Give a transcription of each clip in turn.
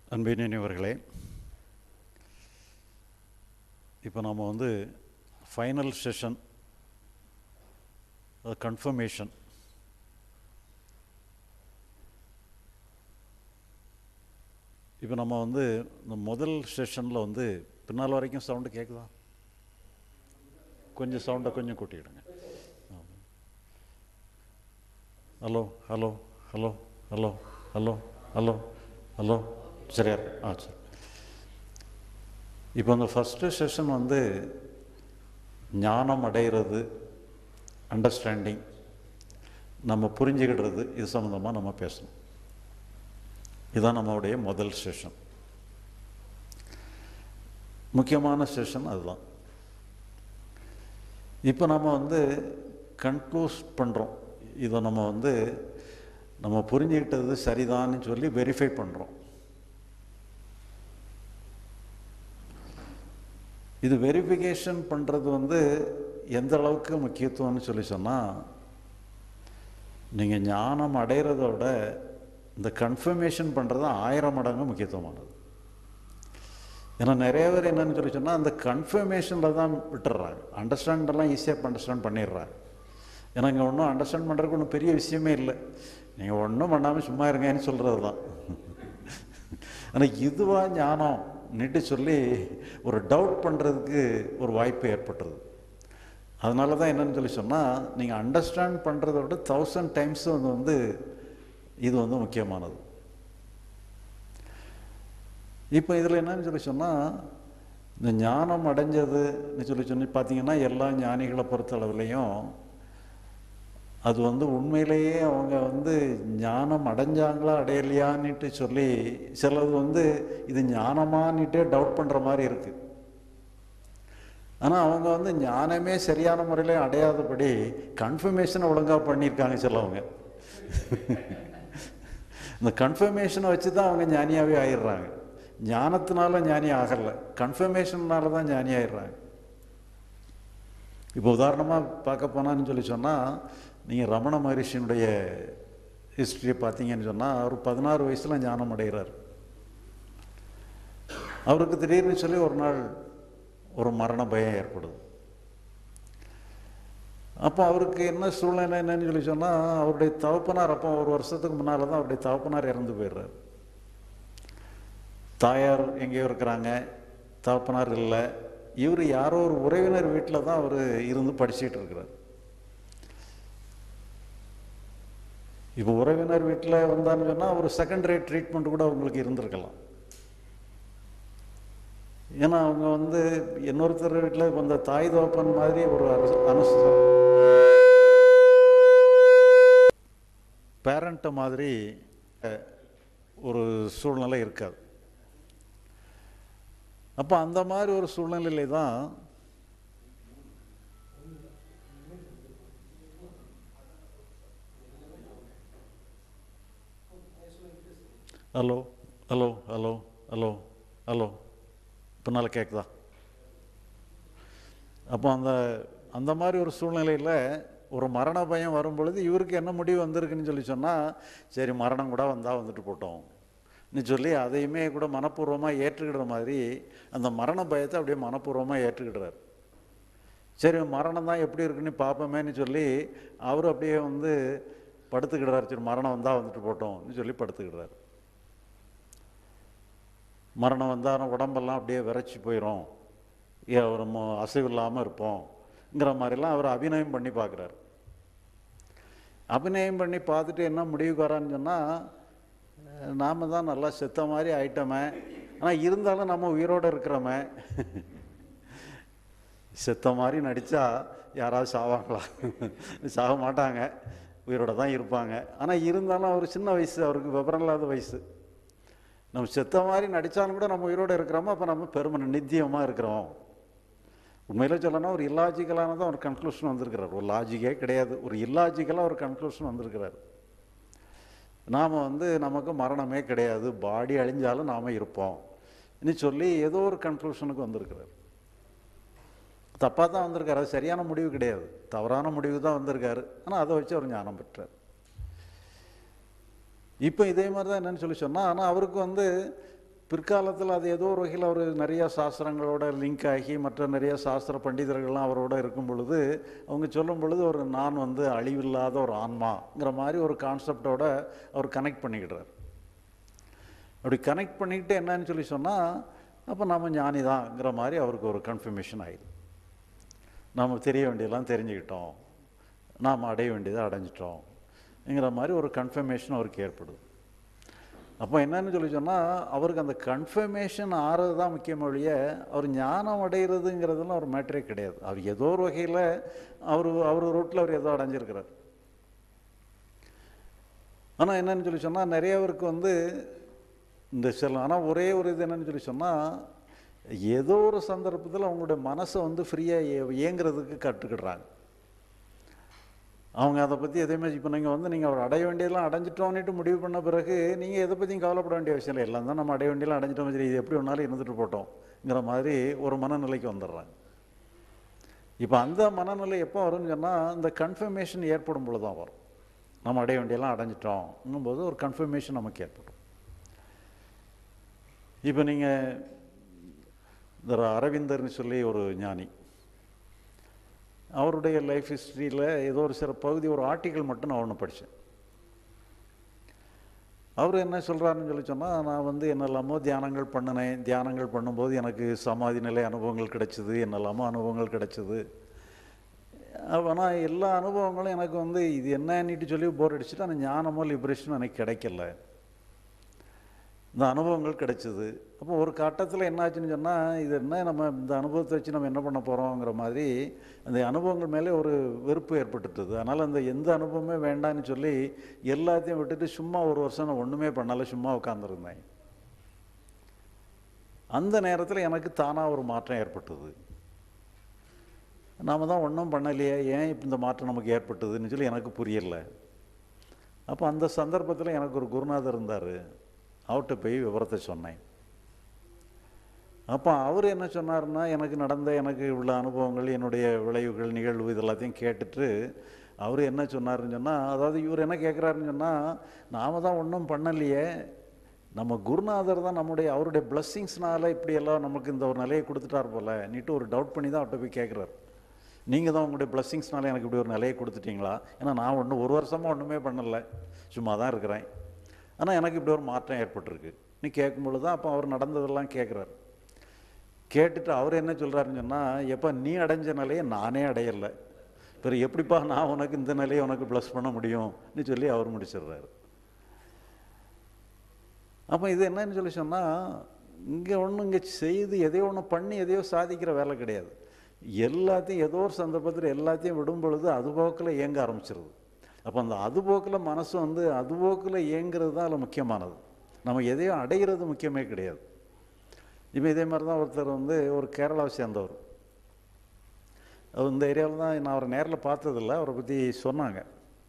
அன்பினியவர்களே இப்போ நம்ம வந்து ஃபைனல் செஷன் கன்ஃபர்மேஷன் இப்போ நம்ம வந்து இந்த முதல் செஷனில் வந்து பின்னால் வரைக்கும் சவுண்டு கேட்குதா கொஞ்சம் சவுண்டை கொஞ்சம் கூட்டிக்கிடுங்க hello hello hello hello hello hello hello சரியா இருக்கு. ஆ சரி இப்போ அந்த ஃபஸ்ட்டு செஷன் வந்து ஞானம் அடைகிறது அண்டர்ஸ்டாண்டிங் நம்ம புரிஞ்சுக்கிடுறது இது சம்மந்தமாக நம்ம பேசணும் இதுதான் நம்மளுடைய முதல் செஷன் முக்கியமான செஷன் அதுதான் இப்போ நம்ம வந்து கன்க்ளூஸ் பண்ணுறோம் இதை நம்ம வந்து நம்ம புரிஞ்சுக்கிட்டது சரிதான்னு சொல்லி வெரிஃபை பண்ணுறோம் இது வெரிஃபிகேஷன் பண்ணுறது வந்து எந்த அளவுக்கு முக்கியத்துவம்னு சொல்லி சொன்னால் நீங்கள் ஞானம் அடைகிறத விட இந்த கன்ஃபர்மேஷன் பண்ணுறது ஆயிரம் மடங்கு முக்கியத்துவமானது ஏன்னா நிறைய பேர் என்னன்னு சொல்லி சொன்னால் அந்த கன்ஃபர்மேஷனில் தான் விட்டுறாங்க அண்டர்ஸ்டாண்டெல்லாம் ஈஸியாக அண்டர்ஸ்டாண்ட் பண்ணிடுறாங்க ஏன்னா இங்கே ஒன்றும் அண்டர்ஸ்டாண்ட் பண்ணுறதுக்கு ஒன்றும் பெரிய விஷயமே இல்லை நீங்கள் ஒன்றும் பண்ணாமல் சும்மா இருங்கன்னு சொல்கிறது தான் ஆனால் இதுவா ஞானம் நிட்டு சொல்லி ஒரு டவுட் பண்ணுறதுக்கு ஒரு வாய்ப்பு ஏற்பட்டுருது அதனால தான் என்னன்னு சொல்லி சொன்னால் நீங்கள் அண்டர்ஸ்டாண்ட் பண்ணுறத விட தௌசண்ட் டைம்ஸ் வந்து வந்து இது வந்து முக்கியமானது இப்போ இதில் என்னன்னு சொல்லி சொன்னால் இந்த ஞானம் அடைஞ்சதுன்னு சொல்லி சொல்லி பார்த்தீங்கன்னா எல்லா ஞானிகளை பொறுத்த அளவுலையும் அது வந்து உண்மையிலேயே அவங்க வந்து ஞானம் அடைஞ்சாங்களா அடையலையான்னுட்டு சொல்லி சிலது வந்து இது ஞானமான்னுட்டே டவுட் பண்ணுற மாதிரி இருக்குது ஆனால் அவங்க வந்து ஞானமே சரியான முறையில் அடையாதபடி கன்ஃபர்மேஷனை ஒழுங்காக பண்ணியிருக்காங்க சிலவங்க இந்த கன்ஃபர்மேஷனை வச்சு தான் அவங்க ஞானியாகவே ஆயிடுறாங்க ஞானத்தினால ஞானி ஆகலை கன்ஃபர்மேஷன்னால தான் ஞானி ஆயிடுறாங்க இப்போ உதாரணமாக பார்க்க போனான்னு சொல்லி சொன்னால் நீங்கள் ரமண மகரிஷியினுடைய ஹிஸ்ட்ரியை பார்த்தீங்கன்னு சொன்னால் அவர் பதினாறு வயசில் ஞானம் அடைகிறார் அவருக்கு திடீர்னு சொல்லி ஒரு நாள் ஒரு மரண பயம் ஏற்படுது அப்போ அவருக்கு என்ன சூழ்நிலை என்னன்னு சொல்லி சொன்னால் அவருடைய தகப்பனார் அப்போ ஒரு வருஷத்துக்கு முன்னால் தான் அவருடைய தகப்பனார் இறந்து போயிடுறார் தாயார் எங்கேயோ இருக்கிறாங்க தகப்பனார் இல்லை இவர் யாரோ ஒரு உறவினர் வீட்டில் தான் அவர் இருந்து படிச்சுட்டு இருக்கிறார் இப்போ உறவினர் வீட்டில் வந்தான்னு சொன்னால் ஒரு செகண்ட் ரேட் ட்ரீட்மெண்ட் கூட அவங்களுக்கு இருந்திருக்கலாம் ஏன்னா அவங்க வந்து இன்னொருத்தர் வீட்டில் இப்போ இந்த தாய் தோப்பன் மாதிரி ஒரு அனுச பேரண்ட்டை மாதிரி ஒரு சூழ்நிலை இருக்காது அப்போ அந்த மாதிரி ஒரு சூழ்நிலையில தான் hello hello hello hello hello பின்னால் கேட்குதா அப்போ அந்த அந்த மாதிரி ஒரு சூழ்நிலையில் ஒரு மரண பயம் வரும் பொழுது இவருக்கு என்ன முடிவு வந்திருக்குன்னு சொல்லி சொன்னால் சரி மரணம் கூட வந்தால் வந்துட்டு போட்டோம் ன்னு சொல்லி அதையுமே கூட மனப்பூர்வமாக ஏற்றுக்கிற மாதிரி அந்த மரண பயத்தை அப்படியே மனப்பூர்வமாக ஏற்றுக்கிடுறார் சரி மரணம் தான் எப்படி இருக்குன்னு பார்ப்போமேன்னு சொல்லி அவர் அப்படியே வந்து படுத்துக்கிடுறார் சரி மரணம் வந்தால் வந்துட்டு போட்டோம்னு சொல்லி படுத்துக்கிடுறார் மரணம் வந்தால் உடம்பெல்லாம் அப்படியே விரைச்சி போயிடும் ஏ ஒரு அசைவு இல்லாமல் இருப்போம்ங்கிற மாதிரிலாம் அவர் அபிநயம் பண்ணி பார்க்குறாரு அபிநயம் பண்ணி பார்த்துட்டு என்ன முடிவுக்கு வரான்னு சொன்னால் நாம் தான் நல்லா செத்த மாதிரி ஆயிட்டோமே ஆனால் இருந்தாலும் நம்ம உயிரோடு இருக்கிறோமே செத்த மாதிரி நடித்தா யாராவது சாவாங்களா சாக மாட்டாங்க உயிரோட தான் இருப்பாங்க ஆனால் இருந்தாலும் அவர் சின்ன வயசு அவருக்கு விவரம் இல்லாத வயசு நம்ம செத்த மாதிரி நடித்தாலும் கூட நம்ம உயிரோடு இருக்கிறோமோ அப்போ நம்ம பெரும நித்தியமாக இருக்கிறோம் உண்மையில் சொல்லணும்னா ஒரு இல்லாஜிக்கலானதான் ஒரு கன்க்ளூஷன் வந்திருக்கிறார் ஒரு லாஜிக்கே கிடையாது ஒரு இல்லாஜிக்கலாக ஒரு கன்க்ளூஷன் வந்திருக்கிறார் நாம் வந்து நமக்கு மரணமே கிடையாது பாடி அழிஞ்சாலும் நாம் இருப்போம் இனி சொல்லி ஏதோ ஒரு கன்க்ளூஷனுக்கு வந்திருக்கிறார் தப்பாக தான் வந்திருக்காரு அது சரியான முடிவு கிடையாது தவறான முடிவு தான் வந்திருக்காரு ஆனால் அதை வச்சு அவர் ஞானம் பெற்றார் இப்போ இதே மாதிரி தான் என்னன்னு சொல்லி சொன்னால் ஆனால் அவருக்கு வந்து பிற்காலத்தில் அது ஏதோ ஒரு வகையில் அவர் நிறைய சாஸ்திரங்களோட லிங்க் ஆகி மற்ற நிறைய சாஸ்திர பண்டிதர்கள்லாம் அவரோட இருக்கும் பொழுது அவங்க சொல்லும் பொழுது ஒரு நான் வந்து அழிவில்லாத ஒரு ஆன்மாங்கிற மாதிரி ஒரு கான்செப்டோட அவர் கனெக்ட் பண்ணிக்கிடுறார் அப்படி கனெக்ட் பண்ணிக்கிட்டு என்னன்னு சொல்லி சொன்னால் அப்போ நம்ம ஞானி தான்ங்கிற மாதிரி அவருக்கு ஒரு கன்ஃபர்மேஷன் ஆயிடுது நாம் தெரிய வேண்டியதெல்லாம் தெரிஞ்சுக்கிட்டோம் நாம் அடைய வேண்டியதை அடைஞ்சிட்டோம்ங்கிற மாதிரி ஒரு கன்ஃபர்மேஷன் அவருக்கு ஏற்படுது அப்போ என்னன்னு சொல்லி சொன்னால் அவருக்கு அந்த கன்ஃபர்மேஷன் ஆறது தான் முக்கியம் ஒழிய அவர் ஞானம் அடைகிறதுங்கிறதுலாம் ஒரு மேட்டரே கிடையாது அவர் ஏதோ ஒரு வகையில் அவர் அவர் ரூட்டில் அவர் ஏதோ அடைஞ்சிருக்கிறார் ஆனால் என்னன்னு சொல்லி சொன்னால் நிறையவருக்கு வந்து இந்த சில ஆனால் ஒரே ஒரு இது என்னன்னு சொல்லி சொன்னால் ஏதோ ஒரு சந்தர்ப்பத்தில் அவங்களுடைய மனசை வந்து ஃப்ரீயாக இயங்குறதுக்கு கற்றுக்கிடுறாங்க அவங்க அதை பற்றி எதையுமே இப்போ நீங்கள் வந்து நீங்கள் அவர் அடைய வேண்டியதெல்லாம் அடைஞ்சிட்டோன்னுட்டு முடிவு பண்ண பிறகு நீங்கள் எதை பற்றியும் கவலைப்பட வேண்டிய அவசியம் இல்லை எல்லாம் தான் நம்ம அடைய வேண்டியெல்லாம் அடைஞ்சிட்டோம் சரி இது எப்படி ஒன்றாலும் இருந்துட்டு போட்டோங்கிற மாதிரி ஒரு மனநிலைக்கு வந்துடுறாங்க இப்போ அந்த மனநிலை எப்போ வரும்னு சொன்னால் இந்த கன்ஃபர்மேஷன் ஏற்படும் பொழுது தான் வரும் நம்ம அடைய வேண்டியெல்லாம் அடைஞ்சிட்டோம் போது ஒரு கன்ஃபர்மேஷன் நமக்கு ஏற்படும் இப்போ நீங்கள் இந்த அரவிந்தர்னு சொல்லி ஒரு ஞானி அவருடைய லைஃப் ஹிஸ்ட்ரியில் ஏதோ ஒரு சில பகுதி ஒரு ஆர்டிக்கல் மட்டும் நான் ஒன்று படித்தேன் அவர் என்ன சொல்கிறாருன்னு சொல்லி சொன்னால் நான் வந்து என்னெல்லாமோ தியானங்கள் பண்ணினேன் தியானங்கள் பண்ணும்போது எனக்கு சமாதி நிலை அனுபவங்கள் கிடைச்சிது என்னெல்லாமோ அனுபவங்கள் கிடைச்சிது ஆனால் எல்லா அனுபவங்களும் எனக்கு வந்து இது என்னன்னுட்டு சொல்லி போர் அடிச்சுட்டு அந்த ஞானமோ லிபரேஷனும் எனக்கு கிடைக்கல இந்த அனுபவங்கள் கிடைச்சிது அப்போ ஒரு கட்டத்தில் என்னாச்சுன்னு சொன்னால் இது என்ன நம்ம இந்த அனுபவத்தை வச்சு நம்ம என்ன பண்ண போகிறோங்கிற மாதிரி அந்த அனுபவங்கள் மேலே ஒரு வெறுப்பு ஏற்பட்டுட்டுது அதனால் அந்த எந்த அனுபவமே வேண்டான்னு சொல்லி எல்லாத்தையும் விட்டுட்டு சும்மா ஒரு வருஷம் நான் ஒன்றுமே பண்ணலை சும்மா உட்காந்துருந்தேன் அந்த நேரத்தில் எனக்கு தானாக ஒரு மாற்றம் ஏற்பட்டது நாம் தான் ஒன்றும் பண்ணலையே ஏன் இப்போ இந்த மாற்றம் நமக்கு ஏற்பட்டதுன்னு சொல்லி எனக்கு புரியலை அப்போ அந்த சந்தர்ப்பத்தில் எனக்கு ஒரு குருநாதர் இருந்தார் அவர்கிட்ட போய் விவரத்தை சொன்னேன் அப்போ அவர் என்ன சொன்னார்னா எனக்கு நடந்த எனக்கு உள்ள அனுபவங்கள் என்னுடைய விளைவுகள் நிகழ்வு இது எல்லாத்தையும் கேட்டுட்டு அவர் என்ன சொன்னாருன்னு சொன்னால் அதாவது இவர் என்ன கேட்குறாருன்னு சொன்னால் நாம் தான் ஒன்றும் பண்ணலையே நம்ம குருநாதர் தான் நம்முடைய அவருடைய பிளஸ்ஸிங்ஸ்னால இப்படியெல்லாம் நமக்கு இந்த ஒரு நிலையை கொடுத்துட்டார் போல நீட்டு ஒரு டவுட் பண்ணி தான் அவர்கிட்ட போய் கேட்குறாரு நீங்கள் தான் உங்களுடைய பிளஸ்ஸிங்ஸ்னால எனக்கு இப்படி ஒரு நிலையை கொடுத்துட்டீங்களா ஏன்னா நான் ஒன்றும் ஒரு வருஷமாக ஒன்றுமே பண்ணலை சும்மா தான் இருக்கிறேன் ஆனால் எனக்கு இப்படி ஒரு மாற்றம் ஏற்பட்டிருக்கு நீ கேட்கும் பொழுது தான் அப்போ அவர் நடந்ததெல்லாம் கேட்குறாரு கேட்டுட்டு அவர் என்ன சொல்கிறாருன்னு சொன்னால் எப்போ நீ அடைஞ்ச நிலையை நானே அடையலை பிறகு எப்படிப்பா நான் உனக்கு இந்த நிலையை உனக்கு ப்ளஸ் பண்ண முடியும்னு சொல்லி அவர் முடிச்சிடுறாரு அப்போ இது என்னன்னு சொல்லி சொன்னால் இங்கே ஒன்றும் இங்கே செய்து எதையோ ஒன்று பண்ணி எதையோ சாதிக்கிற வேலை கிடையாது எல்லாத்தையும் ஏதோ ஒரு சந்தர்ப்பத்தில் எல்லாத்தையும் விடும் பொழுது அதுபோக்கில் இயங்க ஆரம்பிச்சிருது அப்போ அந்த அதுபோக்கில் மனசு வந்து அதுபோக்கில் இயங்குறது தான் அதில் முக்கியமானது நம்ம எதையும் அடைகிறது முக்கியமே கிடையாது இப்போ இதே மாதிரி தான் ஒருத்தர் வந்து ஒரு கேரளாவை சேர்ந்தவர் அவர் இந்த ஏரியாவில் தான் நான் அவரை நேரில் பார்த்ததில்ல அவரை பற்றி சொன்னாங்க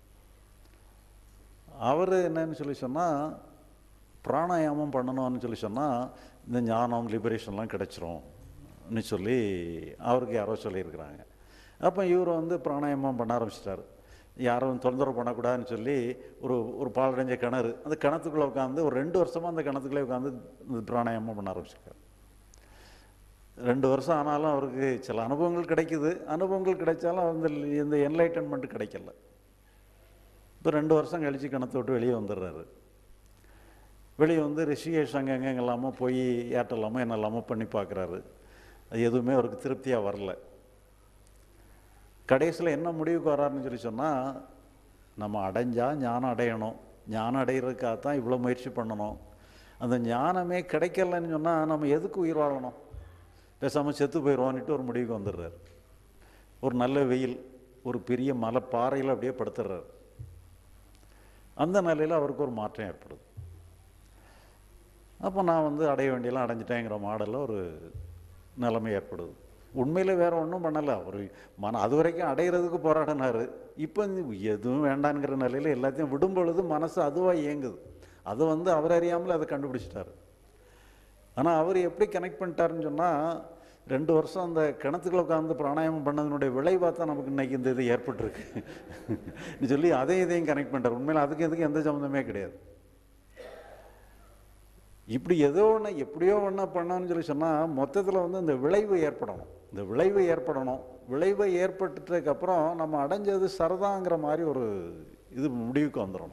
அவர் என்னன்னு சொல்லி சொன்னால் பிராணாயாமம் பண்ணணும்னு சொல்லி சொன்னால் இந்த ஞானம் லிபரேஷன்லாம் கிடச்சிரும்னு சொல்லி அவருக்கு யாரோ சொல்லியிருக்கிறாங்க அப்போ இவர் வந்து பிராணாயாமம் பண்ண ஆரம்பிச்சிட்டாரு யாரும் தொந்தரவு பண்ணக்கூடாதுன்னு சொல்லி ஒரு ஒரு பாலடைஞ்ச கிணறு அந்த கிணத்துக்குள்ளே உட்காந்து ஒரு ரெண்டு வருஷமாக அந்த கிணத்துக்குள்ளே உட்காந்து இந்த பிராணாயாமம் பண்ண ஆரம்பிச்சிருக்காரு ரெண்டு வருஷம் ஆனாலும் அவருக்கு சில அனுபவங்கள் கிடைக்குது அனுபவங்கள் கிடைச்சாலும் அந்த இந்த என்லைட்டன்மெண்ட் கிடைக்கல இப்போ ரெண்டு வருஷம் கழித்து கிணத்தை விட்டு வெளியே வந்துடுறாரு வெளியே வந்து ரிஷிகேஷ் அங்கே எங்கெங்கெல்லாமோ போய் ஏட்டலாமோ என்னெல்லாமோ பண்ணி பார்க்குறாரு அது எதுவுமே அவருக்கு திருப்தியாக வரல கடைசியில் என்ன முடிவுக்கு வராருன்னு சொல்லி சொன்னால் நம்ம அடைஞ்சால் ஞானம் அடையணும் ஞானம் அடைகிறதுக்காக தான் இவ்வளோ முயற்சி பண்ணணும் அந்த ஞானமே கிடைக்கலன்னு சொன்னால் நம்ம எதுக்கு உயிர் வாழணும் பேசாமல் செத்து போயிடுவோன்னுட்டு ஒரு முடிவுக்கு வந்துடுறாரு ஒரு நல்ல வெயில் ஒரு பெரிய மலை பாறையில் அப்படியே படுத்துடுறாரு அந்த நிலையில் அவருக்கு ஒரு மாற்றம் ஏற்படுது அப்போ நான் வந்து அடைய வேண்டியெல்லாம் அடைஞ்சிட்டேங்கிற மாடலில் ஒரு நிலைமை ஏற்படுது உண்மையில் வேறு ஒன்றும் பண்ணலை அவர் மன அது வரைக்கும் அடையிறதுக்கு போராடினார் இப்போ எதுவும் வேண்டாங்கிற நிலையில் எல்லாத்தையும் விடும் பொழுது மனசு அதுவாக இயங்குது அதை வந்து அவர் அறியாமல் அதை கண்டுபிடிச்சிட்டாரு ஆனால் அவர் எப்படி கனெக்ட் பண்ணிட்டாருன்னு சொன்னால் ரெண்டு வருஷம் அந்த கிணத்துக்குள்ள உட்காந்து பிராணாயாமம் பண்ணதனுடைய விளைவாக தான் நமக்கு இன்னைக்கு இந்த இது ஏற்பட்டிருக்கு சொல்லி அதையும் இதையும் கனெக்ட் பண்ணிட்டார் உண்மையில் அதுக்கு எதுக்கு எந்த சம்மந்தமே கிடையாது இப்படி ஏதோ ஒன்று எப்படியோ ஒன்று பண்ணணும்னு சொல்லி சொன்னால் மொத்தத்தில் வந்து இந்த விளைவு ஏற்படணும் இந்த விளைவு ஏற்படணும் விளைவு ஏற்பட்டதுக்கப்புறம் நம்ம அடைஞ்சது சரதாங்கிற மாதிரி ஒரு இது முடிவுக்கு வந்துடணும்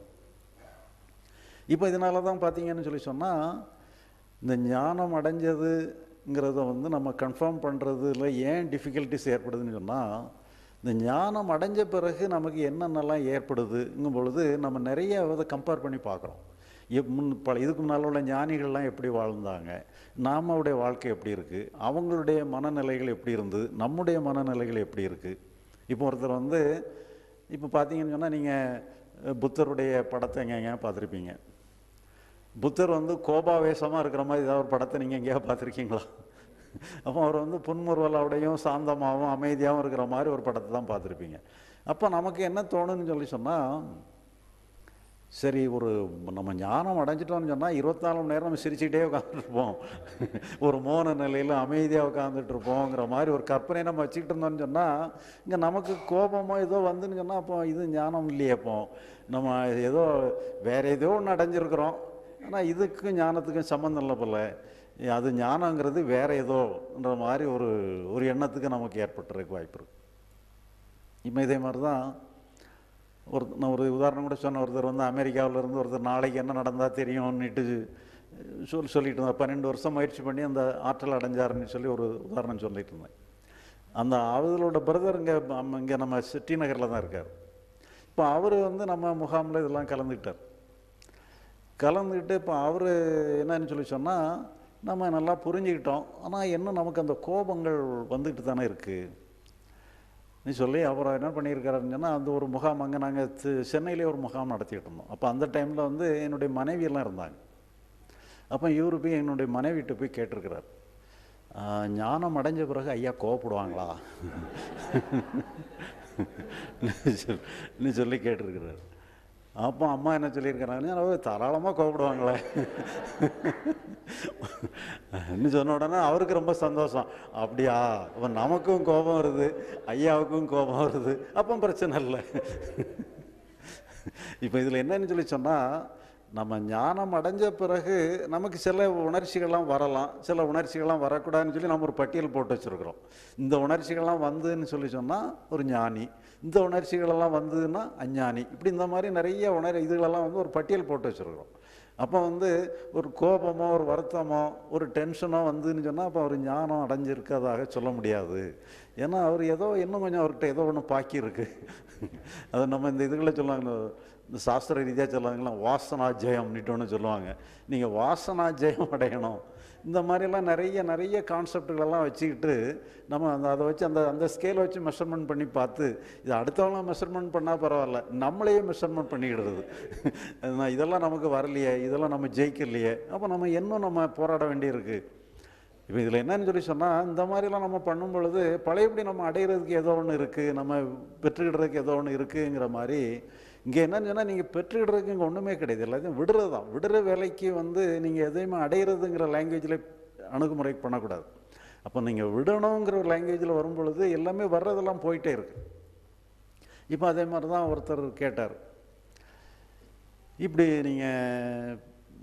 இப்போ இதனால தான் பார்த்தீங்கன்னு சொல்லி சொன்னால் இந்த ஞானம் அடைஞ்சதுங்கிறத வந்து நம்ம கன்ஃபார்ம் பண்ணுறதுல ஏன் டிஃபிகல்ட்டிஸ் ஏற்படுதுன்னு சொன்னால் இந்த ஞானம் அடைஞ்ச பிறகு நமக்கு என்னென்னலாம் ஏற்படுதுங்கும் பொழுது நம்ம நிறைய அதை கம்பேர் பண்ணி பார்க்குறோம் எப் முன் பல இதுக்கு முன்னால் உள்ள ஞானிகள்லாம் எப்படி வாழ்ந்தாங்க நாமளுடைய வாழ்க்கை எப்படி இருக்குது அவங்களுடைய மனநிலைகள் எப்படி இருந்தது நம்முடைய மனநிலைகள் எப்படி இருக்குது இப்போ ஒருத்தர் வந்து இப்போ பார்த்தீங்கன்னு சொன்னால் நீங்கள் புத்தருடைய படத்தை எங்கெங்க பார்த்துருப்பீங்க புத்தர் வந்து கோபாவேசமாக இருக்கிற மாதிரி ஏதாவது ஒரு படத்தை நீங்கள் எங்கேயா பார்த்துருக்கீங்களா அப்போ அவர் வந்து புன்முறுவலோடையும் சாந்தமாகவும் அமைதியாகவும் இருக்கிற மாதிரி ஒரு படத்தை தான் பார்த்துருப்பீங்க அப்போ நமக்கு என்ன தோணுன்னு சொல்லி சொன்னால் சரி ஒரு நம்ம ஞானம் அடைஞ்சிட்டோம்னு சொன்னால் இருபத்தாலு மணி நேரம் நம்ம சிரிச்சுக்கிட்டே உட்காந்துருப்போம் ஒரு மோன நிலையில் அமைதியாக உட்காந்துட்டு இருப்போங்கிற மாதிரி ஒரு கற்பனை நம்ம வச்சுக்கிட்டு இருந்தோம்னு சொன்னால் இங்கே நமக்கு கோபமோ ஏதோ வந்துன்னு சொன்னால் அப்போ இது ஞானம் இல்லையே அப்போ நம்ம ஏதோ வேற ஏதோ ஒன்று அடைஞ்சிருக்கிறோம் ஆனால் இதுக்கும் ஞானத்துக்கும் சம்மந்தம் இல்லை போல அது ஞானங்கிறது வேற ஏதோன்ற மாதிரி ஒரு ஒரு எண்ணத்துக்கு நமக்கு ஏற்பட்டுறதுக்கு வாய்ப்பு இருக்கு இப்போ இதே மாதிரி தான் ஒரு நான் ஒரு உதாரணம் கூட சொன்ன ஒருத்தர் வந்து அமெரிக்காவில் இருந்து ஒருத்தர் நாளைக்கு என்ன நடந்தால் தெரியும்னுட்டு சொல் சொல்லிட்டு இருந்தார் பன்னெண்டு வருஷம் முயற்சி பண்ணி அந்த ஆற்றல் அடைஞ்சாருன்னு சொல்லி ஒரு உதாரணம் சொல்லிட்டு இருந்தேன் அந்த அவங்களோட பிரதர் இங்கே இங்கே நம்ம டி நகரில் தான் இருக்கார் இப்போ அவர் வந்து நம்ம முகாமில் இதெல்லாம் கலந்துக்கிட்டார் கலந்துக்கிட்டு இப்போ அவர் என்னன்னு சொல்லி சொன்னால் நம்ம நல்லா புரிஞ்சுக்கிட்டோம் ஆனால் இன்னும் நமக்கு அந்த கோபங்கள் வந்துக்கிட்டு தானே இருக்குது நீ சொல்லி அப்புறம் என்ன பண்ணியிருக்காருன்னு சொன்னால் அந்த ஒரு முகாம் அங்கே நாங்கள் சென்னையிலே ஒரு முகாம் நடத்திக்கிட்டு இருந்தோம் அப்போ அந்த டைமில் வந்து என்னுடைய மனைவியெல்லாம் இருந்தாங்க அப்போ இவரு போய் என்னுடைய மனைவிட்ட போய் கேட்டிருக்கிறார் "ஆஹ், ஞானம் அடைஞ்ச பிறகு ஐயா கோவப்படுவாங்களா நீ சொல்லி கேட்டிருக்கிறார் அப்போ அம்மா என்ன சொல்லியிருக்கிறாங்க தாராளமாக கோவப்படுவாங்களே இன்னும் சொன்ன உடனே அவருக்கு ரொம்ப சந்தோஷம் அப்படியா அப்போ நமக்கும் கோபம் வருது ஐயாவுக்கும் கோபம் வருது அப்போ பிரச்சனை இல்லை இப்போ இதில் என்னன்னு சொல்லி சொன்னால் நம்ம ஞானம் அடைஞ்ச பிறகு நமக்கு சில உணர்ச்சிகள்லாம் வரலாம் சில உணர்ச்சிகள்லாம் வரக்கூடாதுன்னு சொல்லி நம்ம ஒரு பட்டியல் போட்டு வச்சுருக்குறோம் இந்த உணர்ச்சிகள்லாம் வந்துன்னு சொல்லி சொன்னால் ஒரு ஞானி இந்த உணர்ச்சிகளெல்லாம் வந்ததுன்னா அஞ்ஞானி இப்படி இந்த மாதிரி நிறைய உணர் இதுகளெல்லாம் வந்து ஒரு பட்டியல் போட்டு வச்சுருக்குறோம் அப்போ வந்து ஒரு கோபமோ ஒரு வருத்தமோ ஒரு டென்ஷனோ வந்துன்னு சொன்னால் அப்போ அவர் ஞானம் அடைஞ்சிருக்கதாக சொல்ல முடியாது ஏன்னா அவர் ஏதோ இன்னும் கொஞ்சம் அவர்கிட்ட ஏதோ ஒன்று பாக்கி இருக்கு அதை நம்ம இந்த இதுகளை சொல்லுவாங்க இந்த சாஸ்திர ரீதியாக சொல்லுவாங்களா வாசனா ஜெயம்னுட்டு ஒன்று சொல்லுவாங்க நீங்கள் வாசனா ஜெயம் அடையணும் இந்த மாதிரிலாம் நிறைய நிறைய கான்செப்டுகளெல்லாம் வச்சுக்கிட்டு நம்ம அந்த அதை வச்சு அந்த அந்த ஸ்கேலை வச்சு மெஷர்மெண்ட் பண்ணி பார்த்து இது அடுத்தவங்க மெஷர்மெண்ட் பண்ணால் பரவாயில்ல நம்மளையே மெஷர்மெண்ட் பண்ணிக்கிடுறது நான் இதெல்லாம் நமக்கு வரலையே இதெல்லாம் நம்ம ஜெயிக்கலையே அப்போ நம்ம இன்னும் நம்ம போராட வேண்டியிருக்கு இப்போ இதில் என்னன்னு சொல்லி சொன்னால் இந்த மாதிரிலாம் நம்ம பண்ணும் பொழுது பழையபடி நம்ம அடையிறதுக்கு ஏதோ ஒன்று இருக்குது நம்ம பெற்றுக்கிடுறதுக்கு ஏதோ ஒன்று இருக்குங்கிற மாதிரி இங்கே என்னன்னு சொன்னால் நீங்கள் பெற்றுக்கிடுறதுக்கு இங்கே ஒன்றுமே கிடையாது எல்லாத்தையும் விடுறது தான் விடுற வேலைக்கு வந்து நீங்கள் எதையுமே அடையிறதுங்கிற லாங்குவேஜில் அணுகுமுறை பண்ணக்கூடாது அப்போ நீங்கள் விடணுங்கிற ஒரு லாங்குவேஜில் வரும் பொழுது எல்லாமே வர்றதெல்லாம் போயிட்டே இருக்கு இப்போ அதே மாதிரி தான் ஒருத்தர் கேட்டார் இப்படி நீங்கள்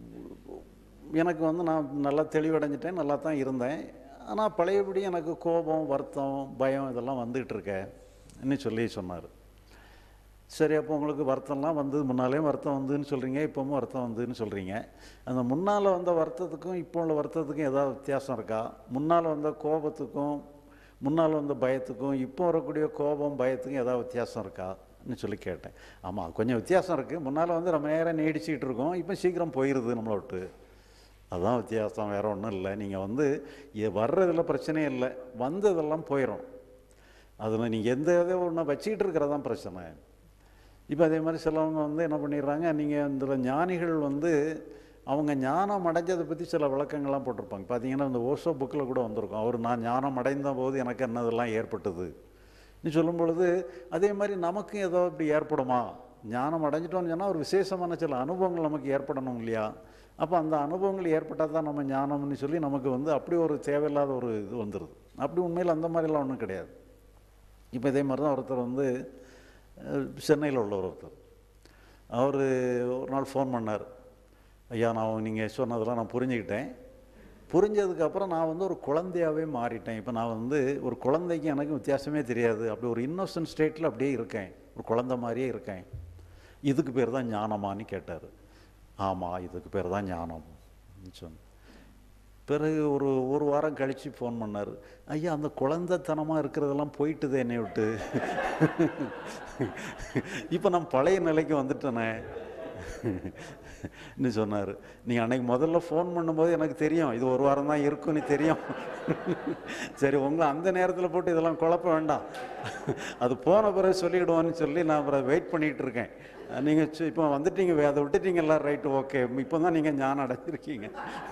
எனக்கு வந்து நான் நல்லா தெளிவடைஞ்சிட்டேன் நல்லா தான் இருந்தேன் ஆனால் பழையபடி எனக்கு கோபம் வருத்தம் பயம் இதெல்லாம் வந்துகிட்டு இருக்கேன்னு சொல்லி சொன்னார் சரி அப்போ உங்களுக்கு வருத்தம்லாம் வந்து முன்னாலே வருத்தம் வந்துன்னு சொல்கிறீங்க இப்போவும் வருத்தம் வந்துன்னு சொல்கிறீங்க அந்த முன்னால் வந்த வருத்தத்துக்கும் இப்போ உள்ள வருத்தத்துக்கும் ஏதாவது வித்தியாசம் இருக்கா முன்னால் வந்த கோபத்துக்கும் முன்னால் வந்த பயத்துக்கும் இப்போ வரக்கூடிய கோபம் பயத்துக்கும் ஏதாவது வித்தியாசம் இருக்கான்னு சொல்லி கேட்டேன் ஆமாம் கொஞ்சம் வித்தியாசம் இருக்குது முன்னால் வந்து ரொம்ப நேரம் நீடிச்சிக்கிட்டு இருக்கோம் இப்போ சீக்கிரம் போயிடுது நம்மளை விட்டு அதுதான் வித்தியாசம் வேற ஒன்றும் இல்லை நீங்கள் வந்து இ- வர்றதில் பிரச்சனையே இல்லை வந்ததெல்லாம் போயிடும் அதில் நீங்கள் எந்த இதை ஒன்று வச்சுக்கிட்டு இருக்கிறதான் பிரச்சனை இப்போ அதே மாதிரி சிலவங்க வந்து என்ன பண்ணிடுறாங்க நீங்கள் இந்த ஞானிகள் வந்து அவங்க ஞானம் அடைஞ்சதை பற்றி சில விளக்கங்கள்லாம் போட்டிருப்பாங்க பார்த்தீங்கன்னா இந்த ஓஷோ புக்கில் கூட வந்திருக்கும் அவர் நான் ஞானம் அடைந்த போது எனக்கு என்னதெல்லாம் ஏற்பட்டது நீ சொல்லும் பொழுது அதே மாதிரி நமக்கும் ஏதோ இப்படி ஏற்படுமா ஞானம் அடைஞ்சிட்டோம்னு சொன்னால் ஒரு விசேஷமான சில அனுபவங்கள் நமக்கு ஏற்படணும் இல்லையா அப்போ அந்த அனுபவங்கள் ஏற்பட்டால் தான் நம்ம ஞானம்னு சொல்லி நமக்கு வந்து அப்படி ஒரு தேவையில்லாத ஒரு இது வந்துடுது அப்படி உண்மையில் அந்த மாதிரிலாம் ஒன்றும் கிடையாது இப்போ இதே மாதிரி தான் ஒருத்தர் வந்து சென்னையில் உள்ள ஒருத்தர் அவர் ஒரு நாள் ஃபோன் பண்ணார் ஐயா நான் நீங்கள் சொன்னதெல்லாம் நான் புரிஞ்சுக்கிட்டேன் புரிஞ்சதுக்கப்புறம் நான் வந்து ஒரு குழந்தையாகவே மாறிட்டேன் இப்போ நான் வந்து ஒரு குழந்தைக்கு எனக்கு வித்தியாசமே தெரியாது அப்படி ஒரு இன்னோசன்ட் ஸ்டேட்டில் அப்படியே இருக்கேன் ஒரு குழந்தை மாதிரியே இருக்கேன் இதுக்கு பேர் தான் ஞானமான்னு கேட்டார் ஆமாம் இதுக்கு பேர் தான் ஞானம் சொன்னேன் பிறகு ஒரு ஒரு வாரம் கழித்து ஃபோன் பண்ணார் ஐயா அந்த குழந்தைத்தனமாக இருக்கிறதெல்லாம் போயிட்டுதே என்னை விட்டு இப்போ நான் பழைய நிலைக்கு வந்துட்டேனே ன்னு சொன்னார் நீ அன்னைக்கு முதல்ல ஃபோன் பண்ணும்போது எனக்கு தெரியும் இது ஒரு வாரம் தான் இருக்கும்னு தெரியும் சரி உங்களை அந்த நேரத்தில் போட்டு இதெல்லாம் குழப்ப வேண்டாம் அது போன பிறகு சொல்லிவிடுவோன்னு சொல்லி நான் அப்புறம் வெயிட் பண்ணிகிட்டு இருக்கேன் நீங்கள் இப்போ வந்துட்டீங்க அதை விட்டுட்டீங்கல்ல ரைட்டு ஓகே இப்போ தான் நீங்கள் ஞானம் அடைஞ்சிருக்கீங்க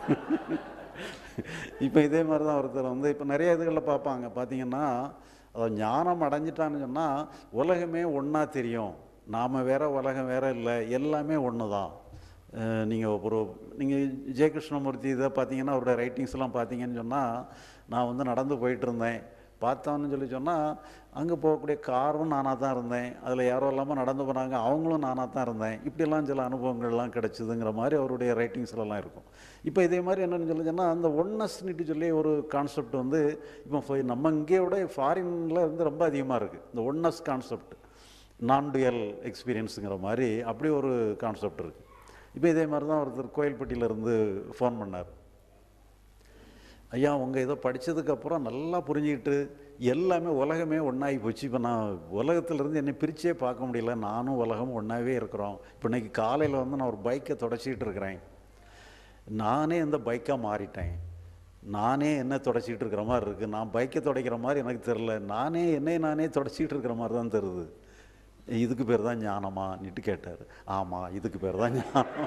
இப்போ இதே மாதிரி தான் ஒருத்தர் வந்து இப்போ நிறைய இதுகளில் பார்ப்பாங்க பார்த்தீங்கன்னா அது ஞானம் அடைஞ்சிட்டான்னு சொன்னால் உலகமே ஒன்றா தெரியும் நாம் வேற உலகம் வேற இல்லை எல்லாமே ஒன்று தான் நீங்கள் ஒரு நீங்கள் ஜெயகிருஷ்ணமூர்த்தி இதை பார்த்தீங்கன்னா அவருடைய ரைட்டிங்ஸ்லாம் பார்த்தீங்கன்னு சொன்னால் நான் வந்து நடந்து போயிட்டு இருந்தேன் பார்த்தோன்னு சொல்லி சொன்னால் அங்கே போகக்கூடிய காரும் நானாக தான் இருந்தேன் அதில் யாரோ இல்லாமல் நடந்து போனாங்க அவங்களும் நானாக தான் இருந்தேன் இப்படியெல்லாம் சில அனுபவங்கள்லாம் கிடச்சிதுங்கிற மாதிரி அவருடைய ரைட்டிங்ஸ்லலாம் இருக்கும் இப்போ இதே மாதிரி என்னென்னு சொல்லி சொன்னால் அந்த ஒன்னஸ்னிட்டு சொல்லி ஒரு கான்செப்ட் வந்து இப்போ ஃபை- நம்ம இங்கே விட ஃபாரினில் இருந்து ரொம்ப அதிகமாக இருக்குது இந்த ஒன்னஸ் கான்செப்ட் நான் டுயல் எக்ஸ்பீரியன்ஸுங்கிற மாதிரி அப்படி ஒரு கான்செப்ட் இருக்குது இப்போ இதே மாதிரி தான் ஒருத்தர் கோயில்பட்டியிலேருந்து ஃபோன் பண்ணார் ஐயா உங்கள் ஏதோ படித்ததுக்கப்புறம் நல்லா புரிஞ்சுக்கிட்டு எல்லாமே உலகமே ஒன்றாகி போச்சு இப்போ நான் உலகத்திலேருந்து என்னை பிரிச்சே பார்க்க முடியல நானும் உலகமும் ஒன்றாவே இருக்கிறோம் இப்போ இன்னைக்கு காலையில் வந்து நான் ஒரு பைக்கை தொடச்சிக்கிட்டு இருக்கிறேன் நானே இந்த பைக்காக மாறிட்டேன் நானே என்ன தொடச்சிக்கிட்டு இருக்கிற மாதிரி இருக்குது நான் பைக்கை துடைக்கிற மாதிரி எனக்கு தெரில நானே என்னை நானே தொடச்சிக்கிட்டு இருக்கிற மாதிரி தான் தெரியுது இதுக்கு பேர் தான் ஞானமா நிட்டு கேட்டார் ஆமாம் இதுக்கு பேர் தான் ஞானம்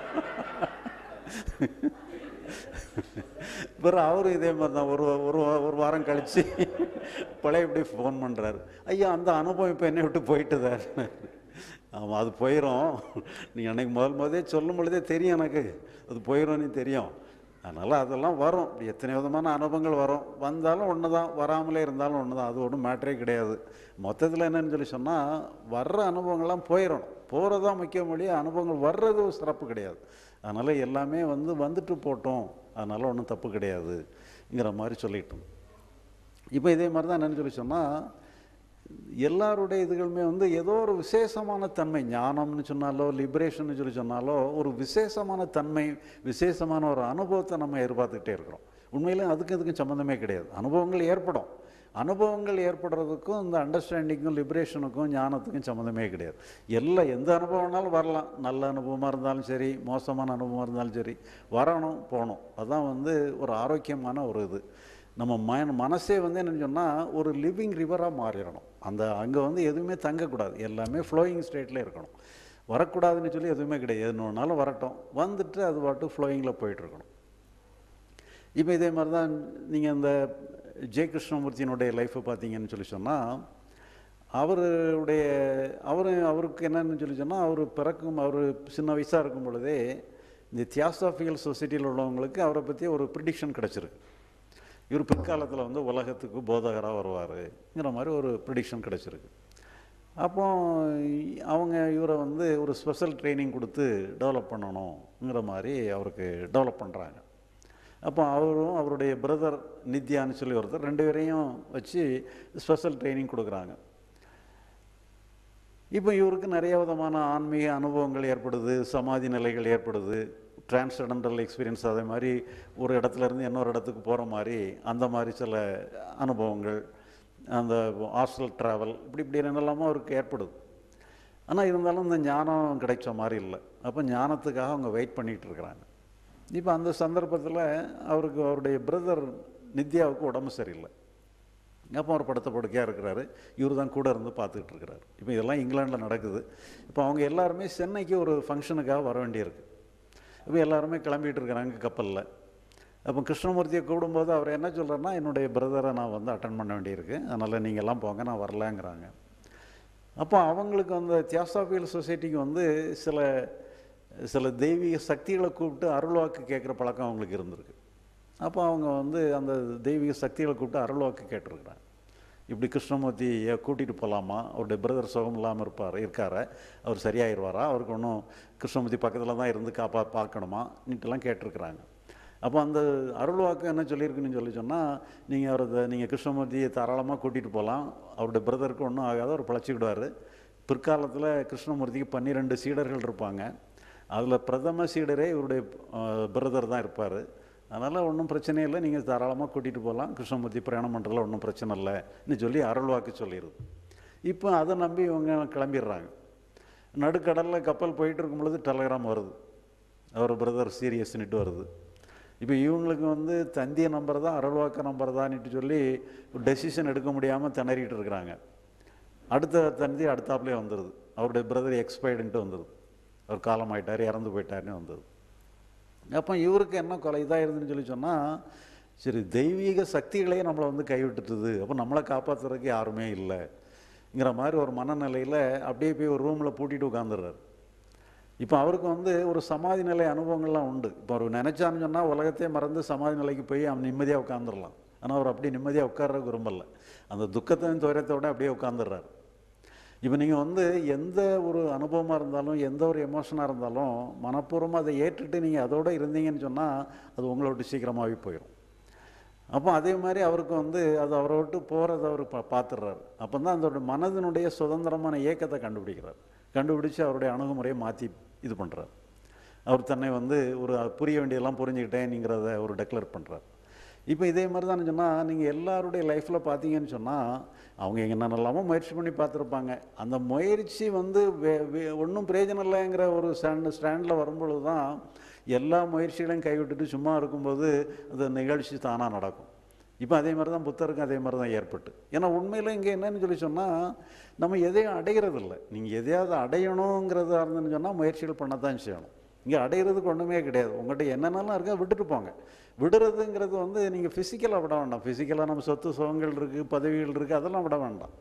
பிறகு அவரும் இதே மாதிரி தான் ஒரு ஒரு வா- ஒரு வாரம் கழித்து பழையபடி ஃபோன் பண்ணுறாரு ஐயா அந்த அனுபவம் இப்போ என்னை விட்டு போயிட்டுதார் ஆமாம் அது போயிடும் நீ அன்னைக்கு முதல் முதலே சொல்லும் பொழுதே தெரியும் எனக்கு அது போயிடும்னு தெரியும் அதனால் அதெல்லாம் வரும் எத்தனை விதமான அனுபவங்கள் வரும் வந்தாலும் ஒன்று தான் வராமலே இருந்தாலும் ஒன்று தான் அது ஒன்றும் மேட்டரே கிடையாது மொத்தத்தில் என்னன்னு சொல்லி சொன்னால் வர்ற அனுபவங்கள்லாம் போயிடணும் போகிறது தான் முக்கிய மொழி அனுபவங்கள் வர்றது ஒரு சிறப்பு கிடையாது அதனால் எல்லாமே வந்து வந்துட்டு போட்டோம் அதனால் ஒன்றும் தப்பு கிடையாதுங்கிற மாதிரி சொல்லிட்டோம் இப்போ இதே மாதிரி தான் என்னன்னு சொல்லி சொன்னால் எல்லாருடைய இதுகளுமே வந்து ஏதோ ஒரு விசேஷமான தன்மை ஞானம்னு சொன்னாலோ லிபரேஷன் சொல்லி சொன்னாலோ ஒரு விசேஷமான தன்மை விசேஷமான ஒரு அனுபவத்தை நம்ம எதிர்பார்த்துக்கிட்டே இருக்கிறோம் உண்மையிலே அதுக்கும் இதுக்கும் சம்மந்தமே கிடையாது அனுபவங்கள் ஏற்படும் அனுபவங்கள் ஏற்படுறதுக்கும் இந்த அண்டர்ஸ்டாண்டிங்கும் லிபரேஷனுக்கும் ஞானத்துக்கும் சம்மந்தமே கிடையாது எல்லாம் எந்த அனுபவம்னாலும் வரலாம் நல்ல அனுபவமாக இருந்தாலும் சரி மோசமான அனுபவமாக இருந்தாலும் சரி வரணும் போகணும் அதுதான் வந்து ஒரு ஆரோக்கியமான ஒரு இது நம்ம ம மனசே வந்து என்னன்னு சொன்னால் ஒரு லிவிங் ரிவராக மாறிடணும் அந்த அங்கே வந்து எதுவுமே தங்கக்கூடாது எல்லாமே ஃப்ளோயிங் ஸ்டேட்டில் இருக்கணும் வரக்கூடாதுன்னு சொல்லி எதுவுமே கிடையாது எது ஒன்றாலும் வரட்டும் வந்துட்டு அது பாட்டு ஃப்ளோயிங்கில் போயிட்டுருக்கணும் இப்போ இதே மாதிரி தான் நீங்கள் இந்த ஜெய கிருஷ்ணமூர்த்தியினுடைய லைஃப்பை பார்த்தீங்கன்னு சொல்லி சொன்னால் அவருடைய அவர் அவருக்கு என்னன்னு சொல்லி சொன்னால் அவர் பிறக்கும் அவர் சின்ன வயசாக இருக்கும் பொழுதே இந்த தியாசாஃபிகல் சொசைட்டியில் உள்ளவங்களுக்கு அவரை பற்றி ஒரு ப்ரிடிக்ஷன் கிடச்சிருக்கு இவர் பிற்காலத்தில் வந்து உலகத்துக்கு போதகராக வருவாருங்கிற மாதிரி ஒரு ப்ரிடிக்ஷன் கிடச்சிருக்கு அப்போ அவங்க இவரை வந்து ஒரு ஸ்பெஷல் ட்ரைனிங் கொடுத்து டெவலப் பண்ணணுங்கிற மாதிரி அவருக்கு டெவலப் பண்ணுறாங்க அப்போ அவரும் அவருடைய பிரதர் நித்யான்னு சொல்லி ஒருத்தர் ரெண்டு பேரையும் வச்சு ஸ்பெஷல் ட்ரைனிங் கொடுக்குறாங்க இப்போ இவருக்கு நிறைய விதமான ஆன்மீக அனுபவங்கள் ஏற்படுது சமாதி நிலைகள் ஏற்படுது டிரான்ஸ்டெண்டல் எக்ஸ்பீரியன்ஸ் அதே மாதிரி ஒரு இடத்துல இருந்து இன்னொரு இடத்துக்கு போகிற மாதிரி அந்த மாதிரி சில அனுபவங்கள் அந்த ஹாஸ்டல் ட்ராவல் இப்படி இப்படி என்னெல்லாமோ அவருக்கு ஏற்படுது ஆனால் இருந்தாலும் இந்த ஞானம் கிடைச்ச மாதிரி இல்லை அப்போ ஞானத்துக்காக அவங்க வெயிட் பண்ணிகிட்டு இருக்கிறாங்க இப்போ அந்த சந்தர்ப்பத்தில் அவருக்கு அவருடைய பிரதர் நித்யாவுக்கு உடம்பு சரியில்லை அப்போ அவர் படுத்த படுக்கையாக இருக்கிறாரு இவர் தான் கூட இருந்து பார்த்துக்கிட்டு இருக்கிறாரு இப்போ இதெல்லாம் இங்கிலாண்டில் நடக்குது இப்போ அவங்க எல்லாருமே சென்னைக்கு ஒரு ஃபங்க்ஷனுக்காக வர வேண்டியிருக்கு இப்போ எல்லாருமே கிளம்பிட்டு இருக்கிறாங்க கப்பலில் அப்போ கிருஷ்ணமூர்த்தியை கூடும்போது அவர் என்ன சொல்கிறாருன்னா என்னுடைய பிரதரை நான் வந்து அட்டன் பண்ண வேண்டியிருக்கு அதனால் நீங்கள் எல்லாம் போங்க நான் வரலங்கிறாங்க அப்போ அவங்களுக்கு அந்த தியாசாபியல் சொசைட்டிக்கு வந்து சில சில தெய்வீக சக்திகளை கூப்பிட்டு அருள்வாக்கு கேட்குற பழக்கம் அவங்களுக்கு இருந்திருக்கு அப்போ அவங்க வந்து அந்த தெய்வீக சக்திகளை கூப்பிட்டு அருள்வாக்கு கேட்டிருக்கிறாங்க இப்படி கிருஷ்ணமூர்த்தியை கூட்டிகிட்டு போகலாமா அவருடைய பிரதர் சுகம் இல்லாமல் இருப்பார் இருக்கார அவர் சரியாயிருவாரா அவருக்கு ஒன்றும் கிருஷ்ணமூர்த்தி பக்கத்தில் தான் இருந்து காப்பா பார்க்கணுமா நீட்டெல்லாம் கேட்டிருக்கிறாங்க அப்போ அந்த அருள்வாக்கு என்ன சொல்லியிருக்குன்னு சொல்லி சொன்னால் நீங்கள் அவரது நீங்கள் கிருஷ்ணமூர்த்தியை தாராளமாக கூட்டிகிட்டு போகலாம் அவருடைய பிரதருக்கு ஒன்றும் ஆகாத அவர் பிழைச்சிக்கிடுவார் பிற்காலத்தில் கிருஷ்ணமூர்த்திக்கு பன்னிரெண்டு சீடர்கள் இருப்பாங்க அதில் பிரதம சீடரே இவருடைய பிரதர் தான் இருப்பார் அதனால் ஒன்றும் பிரச்சனை இல்லை நீங்கள் தாராளமாக கூட்டிகிட்டு போகலாம் கிருஷ்ணமூர்த்தி பிரயாணம் பண்ணுறதுல ஒன்றும் பிரச்சனை இல்லைன்னு சொல்லி அருள்வாக்கு சொல்லிடுது இப்போ அதை நம்பி இவங்க கிளம்பிடுறாங்க நடுக்கடலில் கப்பல் போயிட்டு இருக்கும் பொழுது டெலகிராம் வருது அவர் பிரதர் சீரியஸ்னுட்டு வருது இப்போ இவங்களுக்கு வந்து தந்திய நம்பர் தான் அருள்வாக்க நம்பர் தான்னுட்டு சொல்லி டெசிஷன் எடுக்க முடியாமல் திணறிட்டு இருக்கிறாங்க அடுத்த தந்தி அடுத்தாப்புலேயே வந்துடுது அவருடைய பிரதர் எக்ஸ்பைர்டுன்ட்டு வந்துடுது அவர் காலம் ஆயிட்டார் இறந்து போயிட்டாருன்னு வந்தது அப்போ இவருக்கு என்ன கொலை இதாக இருந்துன்னு சொல்லி சொன்னால் சரி தெய்வீக சக்திகளே நம்மளை வந்து கைவிட்டுட்டுது அப்போ நம்மளை காப்பாற்றுறதுக்கு யாருமே இல்லைங்கிற மாதிரி ஒரு மனநிலையில் அப்படியே போய் ஒரு ரூமில் பூட்டிட்டு உட்காந்துடுறாரு இப்போ அவருக்கு வந்து ஒரு சமாதி நிலை அனுபவங்கள்லாம் உண்டு இப்போ அவர் நினச்சான்னு சொன்னால் உலகத்தையே மறந்து சமாதி நிலைக்கு போய் அவன் நிம்மதியாக உட்காந்துடலாம் ஆனால் அவர் அப்படி நிம்மதியாக உட்கார்றதுக்கு விரும்பல அந்த துக்கத்தையும் துயரத்தோட அப்படியே உட்காந்துடுறாரு இப்போ நீங்கள் வந்து எந்த ஒரு அனுபவமாக இருந்தாலும் எந்த ஒரு எமோஷனாக இருந்தாலும் மனப்பூர்வமாக அதை ஏற்றுட்டு நீங்கள் அதோட இருந்தீங்கன்னு சொன்னால் அது உங்களை விட்டு சீக்கிரமாகவே போயிடும் அப்போ அதே மாதிரி அவருக்கு வந்து அது அவரை விட்டு போகிறத அவர் பா பார்த்துடுறாரு அப்போ தான் அதோட மனதினுடைய சுதந்திரமான இயக்கத்தை கண்டுபிடிக்கிறார் கண்டுபிடிச்சு அவருடைய அணுகுமுறையை மாற்றி இது பண்ணுறார் அவர் தன்னை வந்து ஒரு புரிய வேண்டியதெல்லாம் புரிஞ்சுக்கிட்டேன்ங்கிறத அவர் டெக்ளேர் பண்ணுறார் இப்போ இதே மாதிரி தான் சொன்னால் நீங்கள் எல்லாருடைய லைஃப்பில் பார்த்தீங்கன்னு சொன்னால் அவங்க என்னென்னலாமோ முயற்சி பண்ணி பார்த்துருப்பாங்க அந்த முயற்சி வந்து ஒன்றும் பிரயோஜனம் இல்லைங்கிற ஒரு ஸ்டாண்ட் ஸ்டாண்டில் வரும்பொழுது தான் எல்லா முயற்சிகளையும் கைவிட்டுட்டு சும்மா இருக்கும்போது அந்த நிகழ்ச்சி தானாக நடக்கும் இப்போ அதே மாதிரி தான் புத்தருக்கும் அதே மாதிரி தான் ஏற்பட்டு ஏன்னா உண்மையில் இங்கே என்னன்னு சொல்லி சொன்னால் நம்ம எதையும் அடைகிறது இல்லை நீங்கள் எதையாவது அடையணுங்கிறதா இருந்துன்னு சொன்னால் முயற்சிகள் பண்ண தான் செய்யணும் இங்கே அடையிறதுக்கு ஒன்றுமே கிடையாது உங்கள்கிட்ட என்னென்னலாம் இருக்கோ விட்டுட்டு போங்க விடுறதுங்கிறது வந்து நீங்கள் ஃபிசிக்கலாக விட வேண்டாம் ஃபிசிக்கலாக நம்ம சொத்து சுகங்கள் இருக்குது பதவிகள் இருக்குது அதெல்லாம் விட வேண்டாம்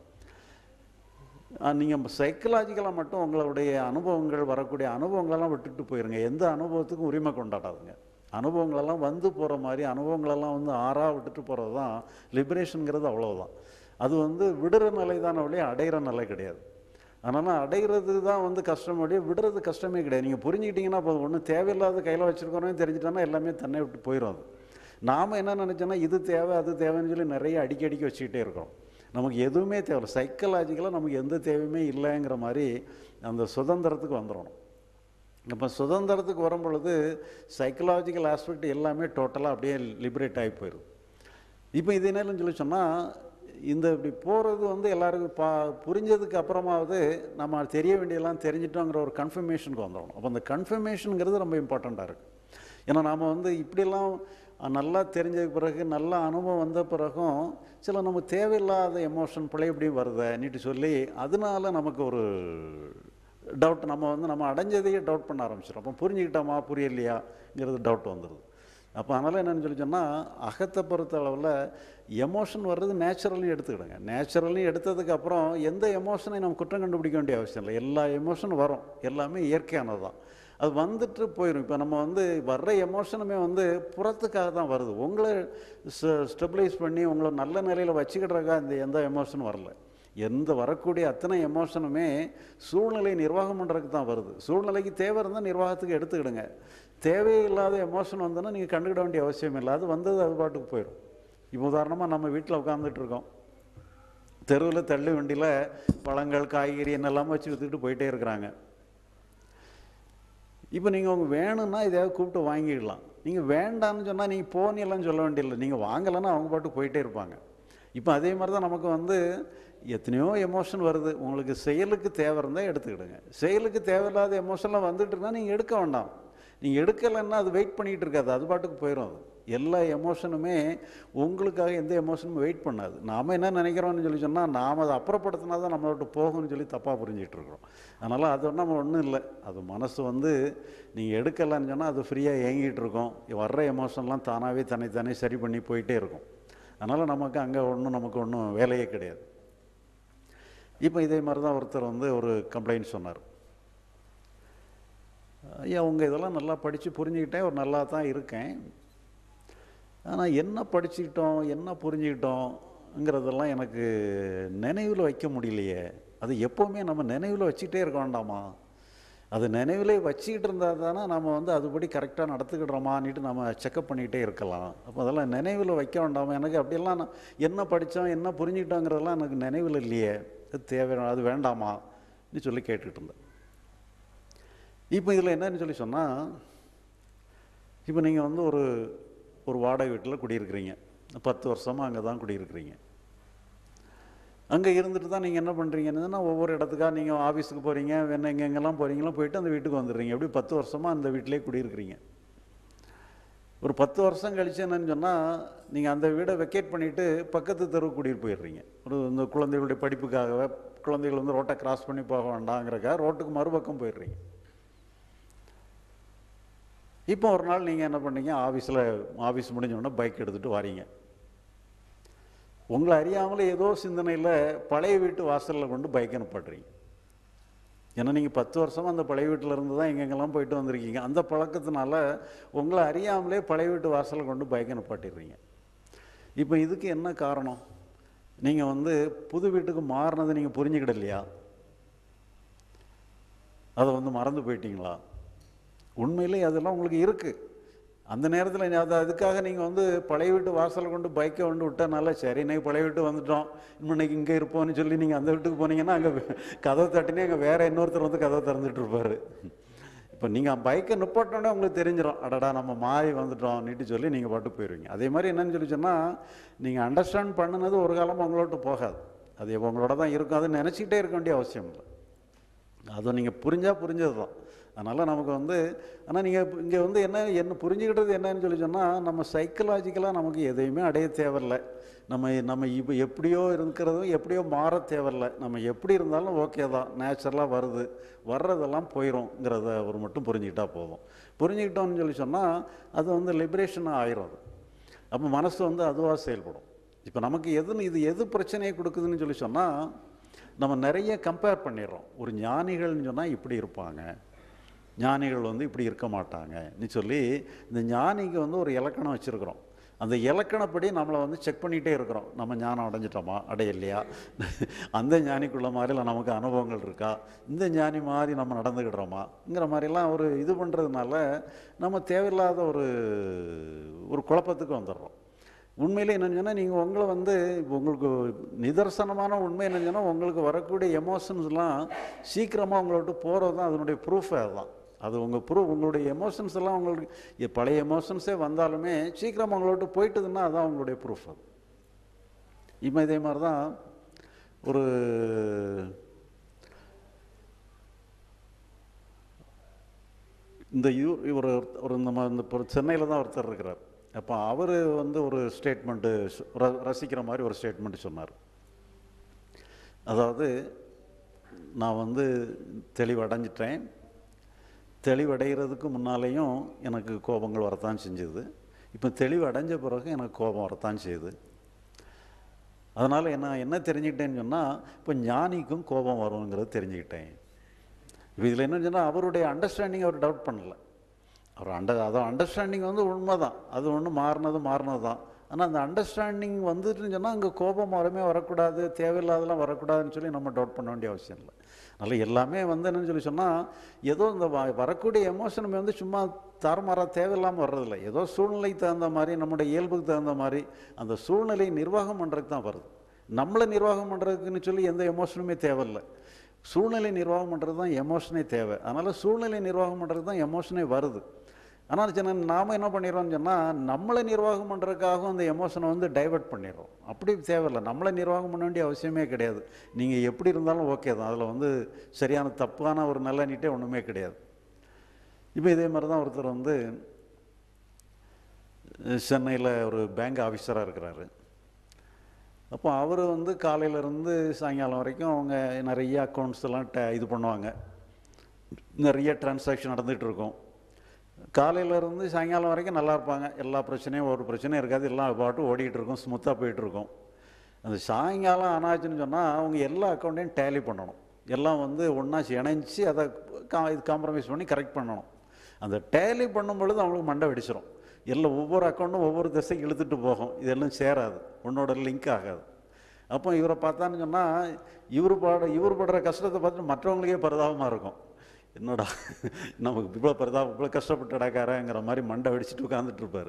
நீங்கள் சைக்கலாஜிக்கலாக மட்டும் உங்களுடைய அனுபவங்கள் வரக்கூடிய அனுபவங்களெல்லாம் விட்டுட்டு போயிருங்க எந்த அனுபவத்துக்கும் உரிமை கொண்டாடாதுங்க அனுபவங்களெல்லாம் வந்து போகிற மாதிரி அனுபவங்களெல்லாம் வந்து ஆறாக விட்டுட்டு போகிறது தான் லிபரேஷனுங்கிறது அவ்வளோதான் அது வந்து விடுற நிலை தானே வழியே அடையிற நிலை கிடையாது அதனால் அடைகிறது தான் வந்து கஷ்டம் வழியே விடுறது கஷ்டமே கிடையாது நீங்கள் புரிஞ்சுக்கிட்டீங்கன்னா இப்போ ஒன்றும் தேவையில்லாத கையில் வச்சுருக்கோன்னு தெரிஞ்சிட்டோன்னா எல்லாமே தன்னை விட்டு போயிடும் அது நாம் என்ன நினச்சோன்னா இது தேவை அது தேவைன்னு சொல்லி நிறைய அடிக்கி அடிக்கி வச்சுக்கிட்டே இருக்கோம் நமக்கு எதுவுமே தேவை சைக்கலாஜிக்கலாக நமக்கு எந்த தேவையுமே இல்லைங்கிற மாதிரி அந்த சுதந்திரத்துக்கு வந்துடணும் இப்போ சுதந்திரத்துக்கு வரும் பொழுது சைக்கலாஜிக்கல் ஆஸ்பெக்ட் எல்லாமே டோட்டலாக அப்படியே லிபரேட் ஆகி போயிடும் இப்போ இது என்னன்னு சொல்லி சொன்னால் இந்த இப்படி போகிறது வந்து எல்லாருக்கும் பா புரிஞ்சதுக்கு அப்புறமாவது நம்ம தெரிய வேண்டியெல்லாம் தெரிஞ்சிட்டோங்கிற ஒரு கன்ஃபர்மேஷனுக்கு வந்துடணும் அப்போ அந்த கன்ஃபர்மேஷனுங்கிறது ரொம்ப இம்பார்ட்டண்ட்டாக இருக்குது ஏன்னா நாம் வந்து இப்படியெல்லாம் நல்லா தெரிஞ்ச பிறகு நல்ல அனுபவம் வந்த பிறகும் சில நமக்கு தேவையில்லாத எமோஷன் பழையபடியும் வருதை நீட்டு சொல்லி அதனால நமக்கு ஒரு டவுட் நம்ம வந்து நம்ம அடைஞ்சதையே டவுட் பண்ண ஆரம்பிச்சிடும் அப்போ புரிஞ்சுக்கிட்டோமா புரியலையாங்கிறது டவுட் வந்துடுது அப்போ அதனால் என்னென்னு சொல்லி சொன்னால் அகத்தை பொறுத்த அளவில் எமோஷன் வர்றது நேச்சுரலையும் எடுத்துக்கிடுங்க நேச்சுரலையும் எடுத்ததுக்கப்புறம் எந்த எமோஷனை நம்ம குற்றம் கண்டுபிடிக்க வேண்டிய அவசியம் இல்லை எல்லா எமோஷனும் வரும் எல்லாமே இயற்கையானது தான் அது வந்துட்டு போயிடும் இப்போ நம்ம வந்து வர்ற எமோஷனுமே வந்து புறத்துக்காக தான் வருது உங்களை ஸ்டெபிளைஸ் பண்ணி உங்களை நல்ல நிலையில் வச்சுக்கிடுறக்கா இந்த எந்த எமோஷனும் வரல எந்த வரக்கூடிய அத்தனை எமோஷனுமே சூழ்நிலை நிர்வாகம் பண்ணுறதுக்கு தான் வருது சூழ்நிலைக்கு தேவை இருந்தால் நிர்வாகத்துக்கு எடுத்துக்கிடுங்க தேவையில்லாத எமோஷன் வந்தோன்னா நீங்கள் கண்டுக்கிட வேண்டிய அவசியம் இல்லை அது வந்தது அது பாட்டுக்கு போயிடும் இப்போ உதாரணமாக நம்ம வீட்டில் உட்காந்துட்டு இருக்கோம் தெருவில் தள்ளு வண்டியில் பழங்கள் காய்கறி என்னெல்லாம் வச்சு விற்றுக்கிட்டு போயிட்டே இருக்கிறாங்க இப்போ நீங்கள் உங்க வேணும்னா இதையாவது கூப்பிட்டு வாங்கிடலாம் நீங்கள் வேண்டாம்னு சொன்னால் நீங்கள் போனீங்களான்னு சொல்ல வேண்டியதில்லை நீங்கள் வாங்கலைன்னா அவங்க பாட்டு போயிட்டே இருப்பாங்க இப்போ அதே மாதிரி தான் நமக்கு வந்து எத்தனையோ எமோஷன் வருது உங்களுக்கு செயலுக்கு தேவை இருந்தால் எடுத்துக்கிடுங்க செயலுக்கு தேவையில்லாத எமோஷன்லாம் வந்துட்டு இருந்தால் நீங்கள் எடுக்க வேண்டாம் நீங்கள் எடுக்கலைன்னா அது வெயிட் பண்ணிகிட்டு இருக்காது அது பாட்டுக்கு போயிடும் அது எல்லா எமோஷனுமே உங்களுக்காக எந்த எமோஷனும் வெயிட் பண்ணாது நாம் என்ன நினைக்கிறோம்னு சொல்லி சொன்னால் நாம் அதை அப்புறப்படுத்தினா தான் நம்மளோட போகும்னு சொல்லி தப்பாக புரிஞ்சிட்டு இருக்கிறோம் அதனால் அது ஒன்றும் நம்ம ஒன்றும் இல்லை அது மனசு வந்து நீங்கள் எடுக்கலைன்னு சொன்னால் அது ஃப்ரீயாக இயங்கிட்டு இருக்கும் வர்ற எமோஷன்லாம் தானாகவே தன்னைத்தானே சரி பண்ணி போயிட்டே இருக்கும் அதனால் நமக்கு அங்கே ஒன்றும் நமக்கு ஒன்றும் வேலையே கிடையாது இப்போ இதே மாதிரி தான் ஒருத்தர் வந்து ஒரு கம்ப்ளைண்ட் சொன்னார் ஐயா உங்கள் இதெல்லாம் நல்லா படித்து புரிஞ்சுக்கிட்டேன் ஒரு நல்லா தான் இருக்கேன் ஆனால் என்ன படிச்சுக்கிட்டோம் என்ன புரிஞ்சுக்கிட்டோம் பணம்ங்கிறதெல்லாம் எனக்கு நினைவில் வைக்க முடியலையே அது எப்போவுமே நம்ம நினைவில் வச்சுக்கிட்டே இருக்க வேண்டாமா அது நினைவிலே வச்சுக்கிட்டு இருந்தால் தானே நம்ம வந்து அதுபடி கரெக்டாக நடத்துக்கிடுறோமான்னுட்டு நம்ம செக்கப் பண்ணிக்கிட்டே இருக்கலாம் அப்போ அதெல்லாம் நினைவில் வைக்க வேண்டாமா எனக்கு அப்படியெல்லாம் நான் என்ன படித்தோம் என்ன புரிஞ்சுக்கிட்டோங்கிறதெல்லாம் எனக்கு நினைவில் இல்லையே அது தேவை அது வேண்டாமான்னு சொல்லி கேட்டுக்கிட்டு இருந்தேன் இப்போ இதில் என்னன்னு சொல்லி சொன்னால் இப்போ நீங்கள் வந்து ஒரு ஒரு வாடகை வீட்டில் குடியிருக்கிறீங்க பத்து வருஷமாக அங்கே தான் குடியிருக்கிறீங்க அங்கே இருந்துட்டு தான் நீங்கள் என்ன பண்ணுறீங்கன்னா ஒவ்வொரு இடத்துக்காக நீங்கள் ஆஃபீஸுக்கு போகிறீங்க வேணா எங்கே எங்கெல்லாம் போகிறீங்களோ போயிட்டு அந்த வீட்டுக்கு வந்துடுறீங்க எப்படி பத்து வருஷமாக அந்த வீட்டிலே குடியிருக்கிறீங்க ஒரு பத்து வருஷம் கழிச்சு என்னன்னு சொன்னால் நீங்கள் அந்த வீடை வெக்கேட் பண்ணிவிட்டு பக்கத்து தெரு குடியிரு போயிடுறீங்க ஒரு இந்த குழந்தைகளுடைய படிப்புக்காகவே குழந்தைகள் வந்து ரோட்டை கிராஸ் பண்ணி போக வேண்டாங்கிறக்காக ரோட்டுக்கு மறுபக்கம் போயிடுறீங்க இப்போ ஒரு நாள் நீங்கள் என்ன பண்ணீங்க ஆஃபீஸில் ஆஃபீஸ் முடிஞ்ச உடனே பைக் எடுத்துகிட்டு வரீங்க உங்களை அறியாமலே ஏதோ சிந்தனையில் பழைய வீட்டு வாசலில் கொண்டு பைக் அனுப்படுறீங்க ஏன்னா நீங்கள் பத்து வருஷமாக அந்த பழைய வீட்டில் இருந்து தான் எங்கெங்கெல்லாம் போயிட்டு வந்திருக்கீங்க அந்த பழக்கத்தினால உங்களை அறியாமலே பழைய வீட்டு வாசலில் கொண்டு பைக் அனுப்பாட்டிடுறீங்க இப்போ இதுக்கு என்ன காரணம் நீங்கள் வந்து புது வீட்டுக்கு மாறினதை நீங்கள் புரிஞ்சுக்கிடலையா அதை வந்து மறந்து போயிட்டீங்களா உண்மையிலே அதெல்லாம் உங்களுக்கு இருக்குது அந்த நேரத்தில் அது அதுக்காக நீங்கள் வந்து பழைய வீட்டு வாசலை கொண்டு பைக்கை கொண்டு விட்டனால சரி இன்னைக்கு பழைய வீட்டு வந்துட்டோம் இன்னைக்கு இங்கே இருப்போம்னு சொல்லி நீங்கள் அந்த வீட்டுக்கு போனீங்கன்னா அங்கே கதவை தட்டினே அங்கே வேற இன்னொருத்தர் வந்து கதவை திறந்துட்டு இருப்பாரு இப்போ நீங்கள் பைக்கை நிப்பாட்டோன்னே உங்களுக்கு தெரிஞ்சிடும் அடடா நம்ம மாறி வந்துட்டோம் நீட்டு சொல்லி நீங்கள் பாட்டு போயிடுவீங்க அதே மாதிரி என்னன்னு சொல்லி சொன்னால் நீங்கள் அண்டர்ஸ்டாண்ட் பண்ணினது ஒரு காலமாக உங்களோட போகாது அது உங்களோட தான் இருக்கும் அது நினச்சிக்கிட்டே இருக்க வேண்டிய அவசியம் இல்லை அதை நீங்கள் புரிஞ்சால் புரிஞ்சது தான் அதனால் நமக்கு வந்து ஆனால் நீங்கள் இங்கே வந்து என்ன என்ன புரிஞ்சுக்கிட்டது என்னன்னு சொல்லி சொன்னால் நம்ம சைக்கலாஜிக்கலாக நமக்கு எதையுமே அடைய தேவையில்லை நம்ம நம்ம இப்போ எப்படியோ இருக்கிறதும் எப்படியோ மாற தேவையில்லை நம்ம எப்படி இருந்தாலும் ஓகே தான் நேச்சுரலாக வருது வர்றதெல்லாம் போயிடும்ங்கிறத ஒரு மட்டும் புரிஞ்சுக்கிட்டா போதும் புரிஞ்சுக்கிட்டோம்னு சொல்லி சொன்னால் அது வந்து லிபரேஷனாக ஆயிரும் அது அப்போ மனசு வந்து அதுவாக செயல்படும் இப்போ நமக்கு எதுன்னு இது எது பிரச்சனையை கொடுக்குதுன்னு சொல்லி சொன்னால் நம்ம நிறைய கம்பேர் பண்ணிடுறோம் ஒரு ஞானிகள்னு சொன்னால் இப்படி இருப்பாங்க ஞானிகள் வந்து இப்படி இருக்க மாட்டாங்கன்னு சொல்லி இந்த ஞானிக்கு வந்து ஒரு இலக்கணம் வச்சுருக்குறோம் அந்த இலக்கணப்படி நம்மளை வந்து செக் பண்ணிகிட்டே இருக்கிறோம் நம்ம ஞானம் அடைஞ்சிட்டோமா அடையலையா அந்த ஞானிக்குள்ள மாதிரிலாம் நமக்கு அனுபவங்கள் இருக்கா இந்த ஞானி மாதிரி நம்ம நடந்துக்கிடுறோமாங்கிற மாதிரிலாம் ஒரு இது பண்ணுறதுனால நம்ம தேவையில்லாத ஒரு ஒரு குழப்பத்துக்கு வந்துடுறோம் உண்மையிலே என்னன்னு சொன்னால் நீங்கள் உங்களை வந்து இப்போ உங்களுக்கு நிதர்சனமான உண்மை என்னன்னு சொன்னால் உங்களுக்கு வரக்கூடிய எமோஷன்ஸ்லாம் சீக்கிரமாக உங்களை விட்டு போகிறது தான் அதனுடைய ப்ரூஃபே அதுதான் அது உங்கள் ப்ரூஃப் உங்களுடைய எமோஷன்ஸ் எல்லாம் உங்களுக்கு இ- பழைய எமோஷன்ஸே வந்தாலுமே சீக்கிரமாக உங்களை விட்டு போயிட்டுதுன்னா அதுதான் உங்களுடைய ப்ரூஃப் அது இப்போ இதே மாதிரி தான் ஒரு இந்த யூ ஒரு ஒரு நம்ம இந்த இப்போ சென்னையில் தான் ஒருத்தர் இருக்கிறார் அப்போ அவர் வந்து ஒரு ஸ்டேட்மெண்ட்டு ரசிக்கிற மாதிரி ஒரு ஸ்டேட்மெண்ட் சொன்னார் அதாவது நான் வந்து தெளிவடைஞ்சிட்டேன் தெளிவடைகிறதுக்கு முன்னாலேயும் எனக்கு கோபங்கள் வரத்தான் செஞ்சுது இப்போ தெளிவடைஞ்ச பிறகு எனக்கு கோபம் வரத்தான் செய்யுது அதனால் என்ன என்ன தெரிஞ்சுக்கிட்டேன்னு சொன்னால் இப்போ ஞானிக்கும் கோபம் வருங்கிறது தெரிஞ்சுக்கிட்டேன் இப்போ இதில் என்னன்னு சொன்னால் அவருடைய அண்டர்ஸ்டாண்டிங் அவர் டவுட் பண்ணல அவர் அண்டர் அதான் அண்டர்ஸ்டாண்டிங் வந்து உண்மை தான் அது ஒன்று மாறினது மாறினது தான் ஆனால் அந்த அண்டர்ஸ்டாண்டிங் வந்துட்டுன்னு சொன்னால் அங்கே கோபம் வரமே வரக்கூடாது தேவையில்லாதெல்லாம் வரக்கூடாதுன்னு சொல்லி நம்ம டவுட் பண்ண வேண்டிய அவசியம் இல்லை அதனால் எல்லாமே வந்து என்னன்னு சொல்லி சொன்னால் ஏதோ இந்த வ- வரக்கூடிய எமோஷன் வந்து சும்மா தாறுமாறாக தேவையில்லாமல் வர்றதில்ல ஏதோ சூழ்நிலைக்கு தகுந்த மாதிரி நம்முடைய இயல்புக்கு தகுந்த மாதிரி அந்த சூழ்நிலையை நிர்வாகம் பண்ணுறதுக்கு தான் வருது நம்மளை நிர்வாகம் பண்ணுறதுக்குன்னு சொல்லி எந்த எமோஷனுமே தேவையில்லை சூழ்நிலை நிர்வாகம் பண்ணுறது தான் எமோஷனே தேவை அதனால் சூழ்நிலை நிர்வாகம் பண்ணுறது தான் எமோஷனே வருது ஆனால் சின்ன நாம் என்ன பண்ணிடுறோம்னு சொன்னால் நம்மளை நிர்வாகம் பண்ணுறதுக்காக அந்த எமோஷனை வந்து டைவர்ட் பண்ணிடுறோம் அப்படி தேவையில்லை நம்மளை நிர்வாகம் பண்ண வேண்டிய அவசியமே கிடையாது நீங்கள் எப்படி இருந்தாலும் ஓகே தான் அதில் வந்து சரியான தப்பான ஒரு நல்ல நீட்டே ஒன்றுமே கிடையாது இப்போ இதே மாதிரி தான் ஒருத்தர் வந்து சென்னையில் ஒரு பேங்க் ஆஃபீஸராக இருக்கிறாரு அப்போ அவர் வந்து காலையிலேருந்து சாயங்காலம் வரைக்கும் அவங்க நிறைய அக்கௌண்ட்ஸ் எல்லாம் ட இது பண்ணுவாங்க நிறைய டிரான்சாக்ஷன் நடந்துகிட்டு இருக்கும் காலையில இருந்து சாயங்காலம் வரைக்கும் நல்லா இருப்பாங்க எல்லா பிரச்சனையும் ஒரு பிரச்சனையும் இருக்காது எல்லாம் பாட்டு ஓடிக்கிட்டு இருக்கும் ஸ்மூத்தாக போயிட்டு இருக்கும் அந்த சாயங்காலம் ஆனாச்சுன்னு சொன்னால் அவங்க எல்லா அக்கௌண்ட்டையும் டேலி பண்ணணும் எல்லாம் வந்து ஒன்றா இணைஞ்சி அதை கா இது காம்ப்ரமைஸ் பண்ணி கரெக்ட் பண்ணணும் அந்த டேலி பண்ணும் பொழுது அவங்களுக்கு மண்டை வெடிச்சிரும் எல்லாம் ஒவ்வொரு அக்கௌண்ட்டும் ஒவ்வொரு திசைக்கு இழுத்துட்டு போகும் இதெல்லாம் சேராது உன்னோட லிங்க் ஆகாது அப்போ இவரை பார்த்தான்னு சொன்னால் இவர் பாட இவர் படுற கஷ்டத்தை பார்த்துட்டு மற்றவங்களுக்கே பரிதாபமாக இருக்கும் என்னடா நமக்கு இவ்வளோ பரிதாபம் இவ்வளோ கஷ்டப்பட்டுடாக்காரங்கிற மாதிரி மண்டை வெடிச்சிட்டு உட்காந்துட்டு இருப்பார்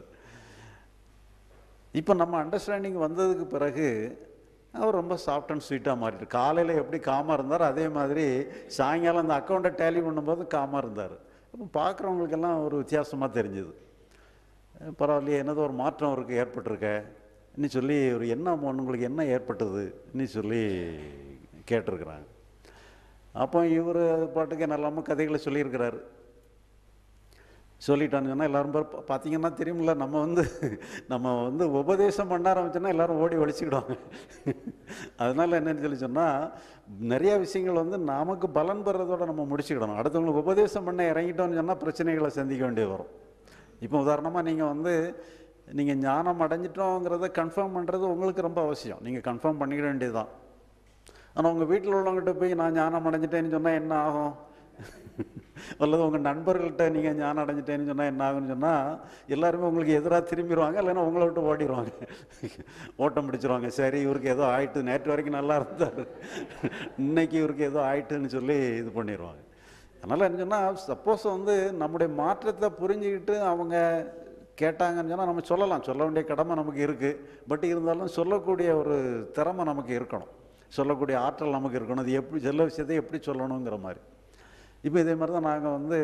இப்போ நம்ம அண்டர்ஸ்டாண்டிங் வந்ததுக்கு பிறகு அவர் ரொம்ப சாஃப்ட் அண்ட் ஸ்வீட்டாக மாறிட்டு காலையில் எப்படி காமாக இருந்தார் அதே மாதிரி சாயங்காலம் அந்த அக்கௌண்ட்டை டேலி பண்ணும்போது காமாக இருந்தார் அப்போ பார்க்குறவங்களுக்கெல்லாம் ஒரு வித்தியாசமாக தெரிஞ்சுது அஹ் பரவாயில்லையே என்னதோ ஒரு மாற்றம் அவருக்கு ஏற்பட்டிருக்க இன்னும் சொல்லி ஒரு என்ன உங்களுக்கு என்ன ஏற்பட்டது இன்னும் சொல்லி கேட்டிருக்கிறாங்க அப்போ இவர் பாட்டுக்கு நல்லாம கதைகளை சொல்லியிருக்கிறாரு சொல்லிட்டான்னு சொன்னால் எல்லாரும் பார் பா- பார்த்தீங்கன்னா தெரியுமில்ல நம்ம வந்து நம்ம வந்து உபதேசம் பண்ண ஆரம்பிச்சோன்னா எல்லாரும் ஓடி ஒழிச்சுக்கிடுவாங்க அதனால என்னன்னு சொல்லி சொன்னால் நிறைய விஷயங்கள் வந்து நமக்கு பலன் பெறதோட நம்ம முடிச்சுக்கிடணும் அடுத்தவங்களுக்கு உபதேசம் பண்ண இறங்கிட்டோம்னு சொன்னால் பிரச்சனைகளை சந்திக்க வேண்டியது வரும் இப்போ உதாரணமாக நீங்கள் வந்து நீங்கள் ஞானம் அடைஞ்சிட்டோங்கிறத கன்ஃபார்ம் பண்ணுறது உங்களுக்கு ரொம்ப அவசியம் நீங்கள் கன்ஃபார்ம் பண்ணிக்கிட வேண்டியதுதான் ஆனால் உங்கள் வீட்டில் உள்ளவங்ககிட்ட போய் நான் ஞானம் அடைஞ்சிட்டேன்னு சொன்னால் என்ன ஆகும் அல்லது உங்கள் நண்பர்கள்ட்ட நீங்கள் ஞானம் அடைஞ்சிட்டேன்னு சொன்னால் என்ன ஆகும்னு சொன்னால் எல்லாருமே உங்களுக்கு எதிராக திரும்பிடுவாங்க இல்லைன்னா உங்களை விட்டு ஓடிடுவாங்க ஓட்டம் பிடிச்சிருவாங்க சரி இவருக்கு ஏதோ ஆயிட்டு நேற்று வரைக்கும் நல்லா இருந்தார் இன்னைக்கு இவருக்கு ஏதோ ஆயிட்டுன்னு சொல்லி இது பண்ணிடுவாங்க அதனால் என்ன சொன்னால் சப்போஸ் வந்து நம்முடைய மாற்றத்தை புரிஞ்சுக்கிட்டு அவங்க கேட்டாங்கன்னு சொன்னால் நம்ம சொல்லலாம் சொல்ல வேண்டிய கடமை நமக்கு இருக்குது பட் இருந்தாலும் சொல்லக்கூடிய ஒரு திறமை நமக்கு இருக்கணும் சொல்லக்கூடிய ஆற்றல் நமக்கு இருக்கணும் அது எப்படி சில விஷயத்தை எப்படி சொல்லணுங்கிற மாதிரி இப்போ இதே மாதிரி தான் நாங்கள் வந்து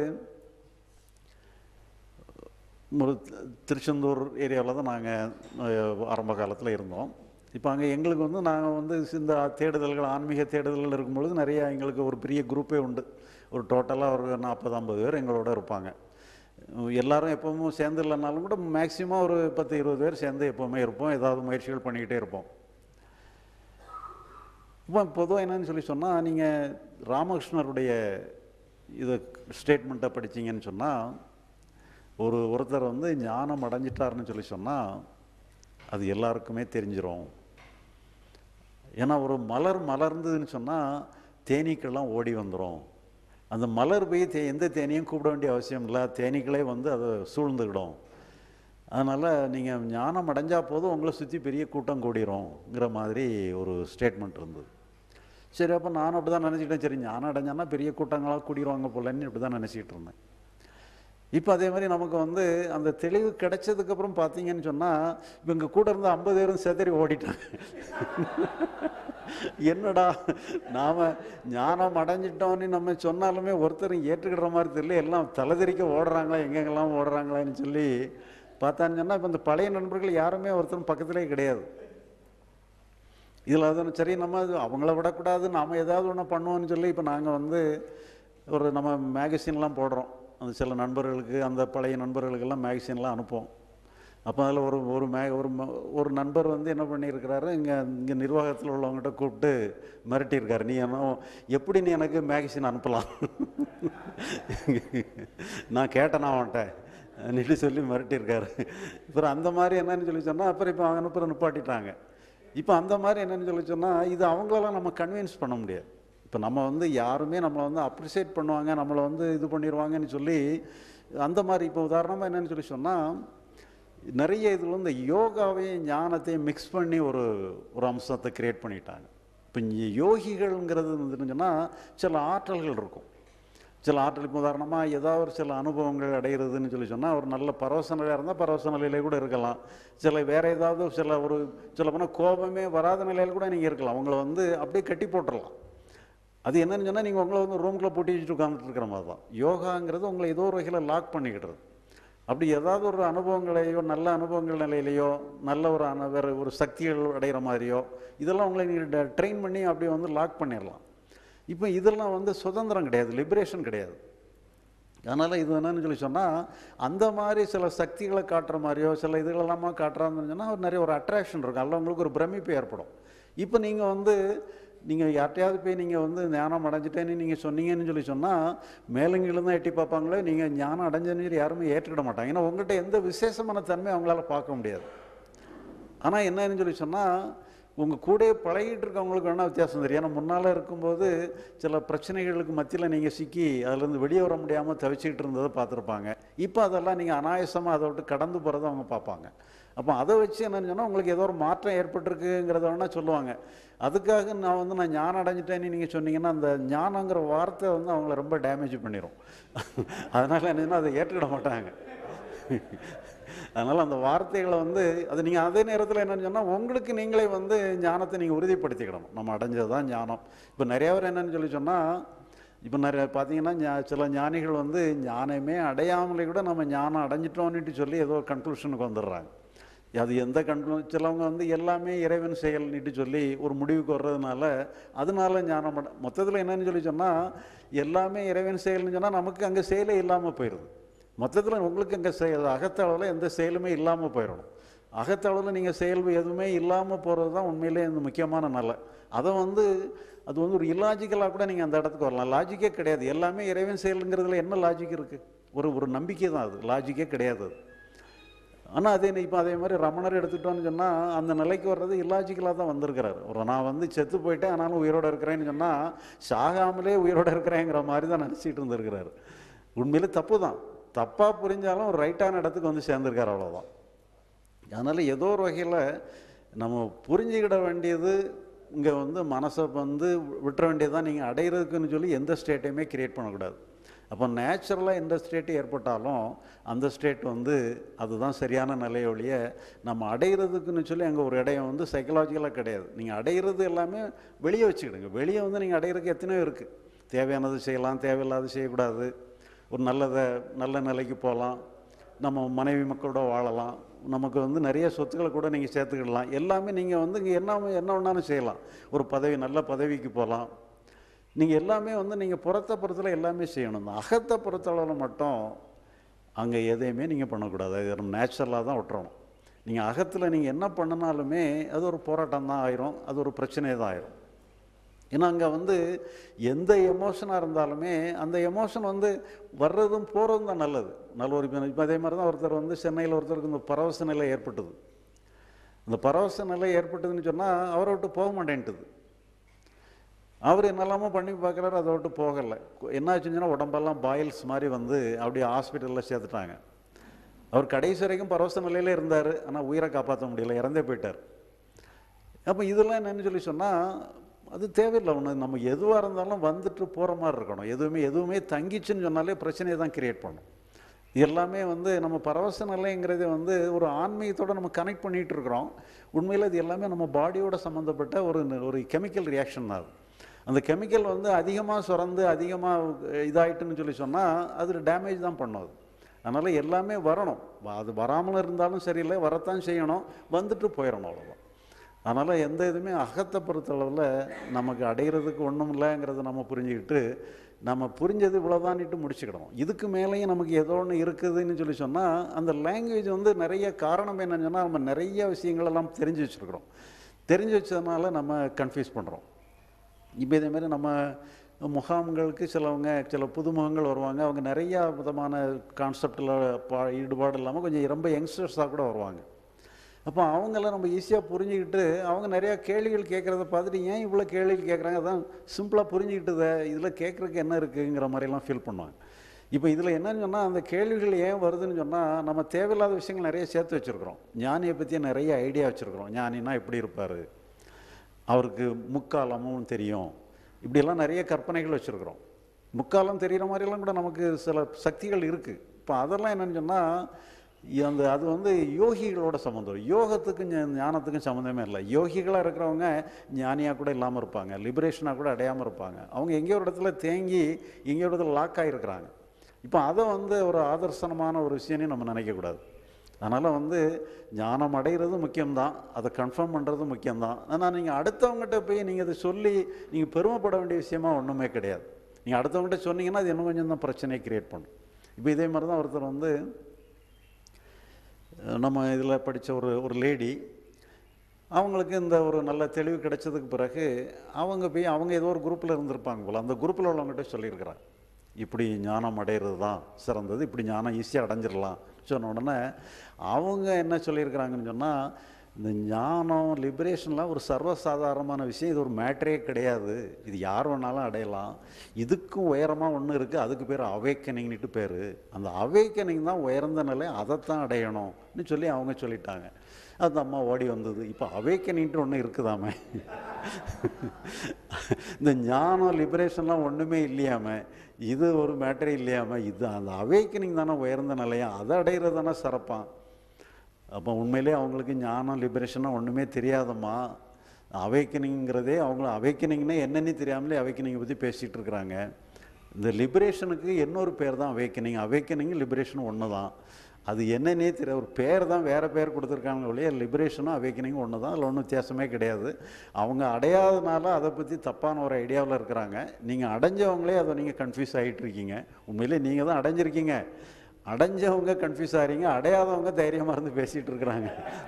ஒரு தி- திருச்செந்தூர் ஏரியாவில் தான் நாங்கள் ஆரம்ப காலத்தில் இருந்தோம் இப்போ அங்கே எங்களுக்கு வந்து நாங்கள் வந்து இந்த தேடுதல்கள் ஆன்மீக தேடுதல்கள் இருக்கும்பொழுது நிறைய எங்களுக்கு ஒரு பெரிய குரூப்பே உண்டு ஒரு டோட்டலாக ஒரு நாற்பது ஐம்பது பேர் எங்களோட இருப்பாங்க எல்லாரும் எப்பவும் சேர்ந்து இல்லைனாலும் கூட மேக்ஸிமம் ஒரு பத்து இருபது பேர் சேர்ந்து எப்போவுமே இருப்போம் ஏதாவது முயற்சிகள் பண்ணிக்கிட்டே இருப்போம் இப்போ பொதுவாக என்னன்னு சொல்லி சொன்னால் நீங்கள் ராமகிருஷ்ணருடைய இது ஸ்டேட்மெண்ட்டை படிச்சீங்கன்னு சொன்னால் ஒரு ஒருத்தர் வந்து ஞானம் அடைஞ்சிட்டாருன்னு சொல்லி சொன்னால் அது எல்லாருக்குமே தெரிஞ்சிரும் ஏன்னா ஒரு மலர் மலர்ந்ததுன்னு சொன்னால் தேனீக்கெல்லாம் ஓடி வந்துடும் அந்த மலர் போய் தே எந்த தேனியும் கூப்பிட வேண்டிய அவசியம் இல்லை தேனீக்களே வந்து அதை சூழ்ந்துக்கிடும் அதனால் நீங்கள் ஞானம் அடைஞ்சா போதும் உங்களை சுற்றி பெரிய கூட்டம் கூடிரும்ங்கிற மாதிரி ஒரு ஸ்டேட்மெண்ட் இருந்தது சரி அப்போ நானும் அப்படி தான் நினச்சிக்கிட்டேன் சரி ஞானம் அடைஞ்சானா பெரிய கூட்டங்களாக கூடிருவாங்க போலன்னு இப்படி தான் நினச்சிக்கிட்டு இருந்தேன் இப்போ அதே மாதிரி நமக்கு வந்து அந்த தெளிவு கிடைச்சதுக்கப்புறம் பார்த்தீங்கன்னு சொன்னால் இப்போ இங்கே கூட இருந்த ஐம்பது பேரும் செதறி ஓடிட்டாங்க என்னடா நாம் ஞானம் அடைஞ்சிட்டோன்னு நம்ம சொன்னாலுமே ஒருத்தரும் ஏற்றுக்கிற மாதிரி தெரியல எல்லாம் தலைதெறிக்க ஓடுறாங்களா எங்கெங்கெல்லாம் ஓடுறாங்களான்னு சொல்லி பார்த்தான்னு சொன்னால் இப்போ இந்த பழைய நண்பர்கள் யாருமே ஒருத்தரும் பக்கத்திலே கிடையாது இதில் அது சரி நம்ம அது அவங்கள விடக்கூடாது நாம் ஏதாவது ஒன்று பண்ணுவோம்னு சொல்லி இப்போ நாங்கள் வந்து ஒரு நம்ம மேகசின்லாம் போடுறோம் அந்த சில நண்பர்களுக்கு அந்த பழைய நண்பர்களுக்கெல்லாம் மேகசின்லாம் அனுப்புவோம் அப்போ அதில் ஒரு ஒரு மே ஒரு ம- ஒரு நண்பர் வந்து என்ன பண்ணியிருக்கிறாரு இங்கே இங்கே நிர்வாகத்தில் உள்ளவங்ககிட்ட கூப்பிட்டு மிரட்டியிருக்காரு நீ என்ன எப்படி நீ எனக்கு மேகசின் அனுப்பலாம் நான் கேட்டேன் அவன்கிட்ட நிட்டு சொல்லி மிரட்டியிருக்காரு அப்புறம் அந்த மாதிரி என்னன்னு சொல்லி சொன்னால் அப்புறம் இப்போ அவங்க அனுப்புற நிப்பாட்டிட்டாங்க இப்போ அந்த மாதிரி என்னன்னு சொல்லி சொன்னால் இது அவங்களெல்லாம் நம்ம கன்வின்ஸ் பண்ண முடியாது இப்போ நம்ம வந்து யாருமே நம்மளை வந்து அப்ரிசியேட் பண்ணுவாங்க நம்மளை வந்து இது பண்ணிடுவாங்கன்னு சொல்லி அந்த மாதிரி இப்போ உதாரணமாக என்னன்னு சொல்லி சொன்னால் நிறைய இதில் வந்து யோகாவையும் ஞானத்தையும் மிக்ஸ் பண்ணி ஒரு ஒரு அம்சத்தை கிரியேட் பண்ணிட்டாங்க இப்போ இங்க யோகிகள்ங்கிறது வந்துட்டுங்கன்னா சில ஆற்றல்கள் இருக்கும் சில ஆற்றல் இப்போ உதாரணமாக ஏதாவது ஒரு சில அனுபவங்கள் அடைகிறதுன்னு சொல்லி சொன்னால் ஒரு நல்ல பரவச நிலையாக இருந்தால் பரவச நிலையில கூட இருக்கலாம் சில வேற ஏதாவது சில ஒரு சில போனால் கோபமே வராத நிலையில் கூட நீங்கள் இருக்கலாம் உங்களை வந்து அப்படியே கட்டி போட்டுடலாம் அது என்னன்னு சொன்னால் நீங்கள் உங்களை வந்து ரூம்குள்ளே பூட்டி வச்சுட்டு உட்காந்துட்டு இருக்கிற மாதிரி தான் யோகாங்கிறது உங்களை ஏதோ ஒரு வகையில் லாக் பண்ணிக்கிடுறது அப்படி ஏதாவது ஒரு அனுபவங்களையோ நல்ல அனுபவங்கள் நிலையிலையோ நல்ல ஒரு அனு வேறு ஒரு சக்திகள் அடைகிற மாதிரியோ இதெல்லாம் உங்களை நீங்கள் ட்ரெயின் பண்ணி அப்படியே வந்து லாக் பண்ணிடலாம் இப்போ இதெல்லாம் வந்து சுதந்திரம் கிடையாது லிபரேஷன் கிடையாது அதனால் இது என்னன்னு சொல்லி சொன்னால் அந்த மாதிரி சில சக்திகளை காட்டுற மாதிரியோ சில இதுகளெல்லாமா காட்டுறாங்கன்னு சொன்னால் ஒரு நிறைய ஒரு அட்ராக்ஷன் இருக்கும் அதில் உங்களுக்கு ஒரு பிரமிப்பு ஏற்படும் இப்போ நீங்கள் வந்து நீங்கள் யார்ட்டையாவது போய் நீங்கள் வந்து ஞானம் அடைஞ்சிட்டேன்னு நீங்கள் சொன்னீங்கன்னு சொல்லி சொன்னால் மேலங்கிலும் தான் எட்டி பார்ப்பாங்களே நீங்கள் ஞானம் அடைஞ்சேன்னு சொல்லி யாருமே ஏற்றுக்கிட மாட்டாங்க ஏன்னா உங்கள்கிட்ட எந்த விசேஷமான தன்மை அவங்களால பார்க்க முடியாது ஆனால் என்னன்னு சொல்லி சொன்னால் உங்கள் கூடயே பழகிட்டு இருக்கவங்களுக்கு வேணால் வித்தியாசம் தெரியும் ஏன்னா முன்னால் இருக்கும்போது சில பிரச்சனைகளுக்கு மத்தியில் நீங்கள் சிக்கி அதுலேருந்து வெளியே வர முடியாமல் தவிச்சிக்கிட்டு இருந்ததை பார்த்துருப்பாங்க இப்போ அதெல்லாம் நீங்கள் அனாயசமாக அதை விட்டு கடந்து போகிறத அவங்க பார்ப்பாங்க அப்போ அதை வச்சு என்னன்னு சொன்னால் உங்களுக்கு ஏதோ ஒரு மாற்றம் ஏற்பட்டிருக்குங்கிறத வேணால் சொல்லுவாங்க அதுக்காக நான் வந்து நான் ஞானம் அடைஞ்சிட்டேன்னு நீங்கள் சொன்னீங்கன்னா அந்த ஞானங்கிற வார்த்தை வந்து அவங்கள ரொம்ப டேமேஜ் பண்ணிடும் அதனால் என்னன்னா அதை ஏற்றுக்கிட மாட்டாங்க அதனால் அந்த வார்த்தைகளை வந்து அது நீங்கள் அதே நேரத்தில் என்னன்னு சொன்னால் உங்களுக்கு நீங்களே வந்து ஞானத்தை நீங்கள் உறுதிப்படுத்திக்கிடணும் நம்ம அடைஞ்சது தான் ஞானம் இப்போ நிறைய பேர் என்னன்னு சொல்லி சொன்னால் இப்போ நிறைய பார்த்தீங்கன்னா ஞா- சில ஞானிகள் வந்து ஞானமே அடையாமலே கூட நம்ம ஞானம் அடைஞ்சிட்டோன்னுட்டு சொல்லி ஏதோ ஒரு கன்க்ளூஷனுக்கு வந்துடுறாங்க அது எந்த கன்க்ளூ சிலவங்க வந்து எல்லாமே இறைவன் செயல்னுட்டு சொல்லி ஒரு முடிவுக்கு வர்றதுனால அதனால ஞானம் அடை மொத்தத்தில் என்னன்னு சொல்லி சொன்னால் எல்லாமே இறைவன் செயல்னு சொன்னால் நமக்கு அங்கே செயலே இல்லாமல் போயிடுது மொத்தத்தில் உங்களுக்கு அங்கே செயல் அகத்தளவில் எந்த செயலுமே இல்லாமல் போயிடணும் அகத்தளவில் நீங்கள் செயல் எதுவுமே இல்லாமல் போகிறது தான் உண்மையிலே இந்த முக்கியமான நல்ல அதை வந்து அது வந்து ஒரு இல்லாஜிக்கலாக கூட நீங்கள் அந்த இடத்துக்கு வரலாம் லாஜிக்கே கிடையாது எல்லாமே இறைவன் செயலுங்கிறதுல என்ன லாஜிக் இருக்குது ஒரு ஒரு நம்பிக்கை தான் அது லாஜிக்கே கிடையாது அது ஆனால் அதே இப்போ அதே மாதிரி ரமணர் எடுத்துட்டோம்னு சொன்னால் அந்த நிலைக்கு வர்றது இல்லாஜிக்கலாக தான் வந்திருக்கிறார் ஒரு நான் வந்து செத்து போயிட்டேன் ஆனாலும் உயிரோட இருக்கிறேன்னு சொன்னால் சாகாமலே உயிரோட இருக்கிறேங்கிற மாதிரி தான் நினச்சிட்டு இருந்திருக்கிறாரு உண்மையிலே தப்பு தான் தப்பாக புரிஞ்சாலும் ஒரு ரைட்டான இடத்துக்கு வந்து சேர்ந்துருக்கார் அவ்வளோதான் அதனால் ஏதோ ஒரு வகையில் நம்ம புரிஞ்சுக்கிட வேண்டியது இங்கே வந்து மனசை வந்து விட்டுற வேண்டியது தான் நீங்கள் அடையிறதுக்குன்னு சொல்லி எந்த ஸ்டேட்டையுமே கிரியேட் பண்ணக்கூடாது அப்போ நேச்சுரலாக எந்த ஸ்டேட் ஏற்பட்டாலும் அந்த ஸ்டேட் வந்து அதுதான் சரியான நிலைய ஒழிய நம்ம அடையிறதுக்குன்னு சொல்லி அங்கே ஒரு இடம் வந்து சைக்கலாஜிக்கலாக கிடையாது நீங்கள் அடையிறது எல்லாமே வெளியே வச்சுக்கிடுங்க வெளியே வந்து நீங்கள் அடையிறதுக்கு எத்தனையோ இருக்குது தேவையானது செய்யலாம் தேவையில்லாத செய்யக்கூடாது ஒரு நல்லதை நல்ல நிலைக்கு போகலாம் நம்ம மனைவி மக்களோட வாழலாம் நமக்கு வந்து நிறைய சொத்துக்களை கூட நீங்கள் சேர்த்துக்கிடலாம் எல்லாமே நீங்கள் வந்து இங்கே என்ன என்ன வேணாலும் செய்யலாம் ஒரு பதவி நல்ல பதவிக்கு போகலாம் நீங்கள் எல்லாமே வந்து நீங்கள் புறத்த புறத்தில் எல்லாமே செய்யணும் இந்த அகத்த புறத்தளவில் மட்டும் அங்கே எதையுமே நீங்கள் பண்ணக்கூடாது அது நம்ம நேச்சுரலாக தான் விட்டுறணும் நீங்கள் அகத்தில் நீங்கள் என்ன பண்ணினாலுமே அது ஒரு போராட்டம் தான் ஆயிரும் அது ஒரு பிரச்சனை தான் ஆயிரும் ஏன்னா அங்கே வந்து எந்த எமோஷனாக இருந்தாலுமே அந்த எமோஷன் வந்து வர்றதும் போகிறதும் தான் நல்லது நல்ல ஒரு இப்போ அதே மாதிரி தான் ஒருத்தர் வந்து சென்னையில் ஒருத்தருக்கு இந்த பரவச நிலை ஏற்பட்டது இந்த பரவச நிலை ஏற்பட்டதுன்னு சொன்னால் அவரை விட்டு போக மாட்டேன்ட்டுது அவர் என்னெல்லாமோ பண்ணி பார்க்குறாரு அதை விட்டு போகலை என்ன ஆச்சுன்னா உடம்பெல்லாம் பாயில்ஸ் மாதிரி வந்து அப்படியே ஹாஸ்பிட்டலில் சேர்த்துட்டாங்க அவர் கடைசி வரைக்கும் பரவச நிலையில இருந்தார் ஆனால் உயிரை காப்பாற்ற முடியல இறந்தே போயிட்டார் அப்போ இதெல்லாம் என்னன்னு சொல்லி சொன்னால் அது தேவையில்லை ஒன்று நம்ம எதுவாக இருந்தாலும் வந்துட்டு போகிற மாதிரி இருக்கணும் எதுவுமே எதுவுமே தங்கிச்சுன்னு சொன்னாலே பிரச்சனையை தான் கிரியேட் பண்ணும் இது எல்லாமே வந்து நம்ம பரவச நிலைங்கிறதே வந்து ஒரு ஆன்மீகத்தோட நம்ம கனெக்ட் பண்ணிகிட்டு இருக்கிறோம் உண்மையில் இது எல்லாமே நம்ம பாடியோட சம்மந்தப்பட்ட ஒரு ஒரு கெமிக்கல் ரியாக்ஷன் தான் அது அந்த கெமிக்கல் வந்து அதிகமாக சுரந்து அதிகமாக இதாயிட்டுன்னு சொல்லி சொன்னால் அது டேமேஜ் தான் பண்ணும் அது அதனால் எல்லாமே வரணும் வ- அது வராமல் இருந்தாலும் சரியில்லை வரத்தான் செய்யணும் வந்துட்டு போயிடணும் அவ்வளோதான் அதனால் எந்த இதுவுமே அகத்தை பொறுத்தளவில் நமக்கு அடையிறதுக்கு ஒன்றும் இல்லைங்கிறத நம்ம புரிஞ்சுக்கிட்டு நம்ம புரிஞ்சது இவ்வளோதான்ட்டு முடிச்சுக்கிடணும் இதுக்கு மேலேயும் நமக்கு ஏதோ ஒன்று இருக்குதுன்னு சொல்லி சொன்னால் அந்த லாங்குவேஜ் வந்து நிறைய காரணம் என்னன்னு சொன்னால் நம்ம நிறைய விஷயங்களெல்லாம் தெரிஞ்சு வச்சுருக்குறோம் தெரிஞ்சு வச்சதுனால நம்ம கன்ஃபியூஸ் பண்ணுறோம் இப்போ இதே மாதிரி நம்ம முகாம்களுக்கு சிலவங்க சில புதுமுகங்கள் வருவாங்க அவங்க நிறையா விதமான கான்செப்டில் பா ஈடுபாடு இல்லாமல் கொஞ்சம் ரொம்ப யங்ஸ்டர்ஸாக கூட வருவாங்க அப்போ அவங்கெல்லாம் நம்ம ஈஸியாக புரிஞ்சுக்கிட்டு அவங்க நிறையா கேள்விகள் கேட்குறத பார்த்துட்டு ஏன் இவ்வளோ கேள்விகள் கேட்குறாங்க அதான் சிம்பிளாக புரிஞ்சுக்கிட்டதை இதில் கேட்குறதுக்கு என்ன இருக்குங்கிற மாதிரிலாம் ஃபீல் பண்ணுவாங்க இப்போ இதில் என்னன்னு சொன்னால் அந்த கேள்விகள் ஏன் வருதுன்னு சொன்னால் நம்ம தேவையில்லாத விஷயங்கள் நிறைய சேர்த்து வச்சுருக்குறோம் ஞானியை பற்றிய நிறைய ஐடியா வச்சுருக்குறோம் ஞானினா எப்படி இருப்பார் அவருக்கு முக்காலமும் தெரியும் இப்படியெல்லாம் நிறைய கற்பனைகள் வச்சுருக்குறோம் முக்காலம் தெரிகிற மாதிரிலாம் கூட நமக்கு சில சக்திகள் இருக்குது இப்போ அதெல்லாம் என்னன்னு சொன்னால் அந்த அது வந்து யோகிகளோட சம்மந்தம் யோகத்துக்கும் ஞா- ஞானத்துக்கும் சம்மந்தமே இல்லை யோகிகளாக இருக்கிறவங்க ஞானியாக கூட இல்லாமல் இருப்பாங்க லிபரேஷனாக கூட அடையாமல் இருப்பாங்க அவங்க எங்கேயோ ஒரு இடத்துல தேங்கி எங்கேயோ ஒரு இடத்துல லாக் ஆகிருக்கிறாங்க இப்போ அதை வந்து ஒரு ஆதர்சனமான ஒரு விஷயம்னு நம்ம நினைக்கக்கூடாது அதனால் வந்து ஞானம் அடைகிறது முக்கியம்தான் அதை கன்ஃபார்ம் பண்ணுறது முக்கியம்தான் ஆனால் நீங்கள் அடுத்தவங்ககிட்ட போய் நீங்கள் அதை சொல்லி நீங்கள் பெருமைப்பட வேண்டிய விஷயமா ஒன்றுமே கிடையாது நீங்கள் அடுத்தவங்ககிட்ட சொன்னீங்கன்னா அது இன்னும் கொஞ்சம் தான் பிரச்சனையை கிரியேட் பண்ணும் இப்போ இதே மாதிரி தான் ஒருத்தர் வந்து அஹ், நம்ம இதில் படித்த ஒரு ஒரு லேடி அவங்களுக்கு இந்த ஒரு நல்ல தெளிவு கிடைச்சதுக்கு பிறகு அவங்க போய் அவங்க ஏதோ ஒரு குரூப்பில் இருந்திருப்பாங்க போல் அந்த குரூப்பில் உள்ளவங்ககிட்ட சொல்லியிருக்கிறாங்க இப்படி ஞானம் அடையிறது தான் சிறந்தது இப்படி ஞானம் ஈஸியாக அடைஞ்சிடலாம் சொன்ன உடனே அவங்க என்ன சொல்லியிருக்கிறாங்கன்னு சொன்னால் இந்த ஞானம் லிபரேஷன்லாம் ஒரு சர்வசாதாரணமான விஷயம் இது ஒரு மேட்டரே கிடையாது இது யார் வேணாலும் அடையலாம் இதுக்கும் உயரமாக ஒன்று இருக்குது அதுக்கு பேர் அவேக்கனிங்னுட்டு பேர் அந்த அவேக்கனிங் தான் உயர்ந்த நிலை அதைத்தான் அடையணும்னு சொல்லி அவங்க சொல்லிட்டாங்க அந்த அம்மா ஓடி வந்தது இப்போ அவேக்கனிங்ட்டு ஒன்று இருக்குதாமே இந்த ஞானம் லிபரேஷன்லாம் ஒன்றுமே இல்லையாம இது ஒரு மேட்டரே இல்லையாம இது அந்த அவேக்கனிங் தானே உயர்ந்த நிலையா அதை அடையிறது தானே சிறப்பான் அப்போ உண்மையிலே அவங்களுக்கு ஞானம் லிபரேஷனாக ஒன்றுமே தெரியாதம்மா அவேக்கனிங்கிறதே அவங்க அவேக்கனிங்னே என்னன்னு தெரியாமலே அவேக்கனிங்கை பற்றி பேசிகிட்டு இருக்கிறாங்க இந்த லிபரேஷனுக்கு இன்னொரு பேர் தான் அவேக்கனிங் அவேக்கனிங் லிபரேஷன் ஒன்று தான் அது என்னன்னே தெரிய ஒரு பேர் தான் வேறு பேர் கொடுத்துருக்காங்க ஒழிய லிபரேஷனும் அவேக்கனிங்கும் ஒன்று தான் அதில் ஒன்றும் வித்தியாசமே கிடையாது அவங்க அடையாதனால அதை பற்றி தப்பான ஒரு ஐடியாவில் இருக்கிறாங்க நீங்கள் அடைஞ்சவங்களே அதை நீங்கள் கன்ஃபியூஸ் ஆகிட்டு இருக்கீங்க உண்மையிலே நீங்கள் தான் அடைஞ்சிருக்கீங்க அடைஞ்சவங்க கன்ஃபியூஸ் ஆகிறீங்க அடையாதவங்க தைரியமாக இருந்து பேசிகிட்டு இருக்கிறாங்க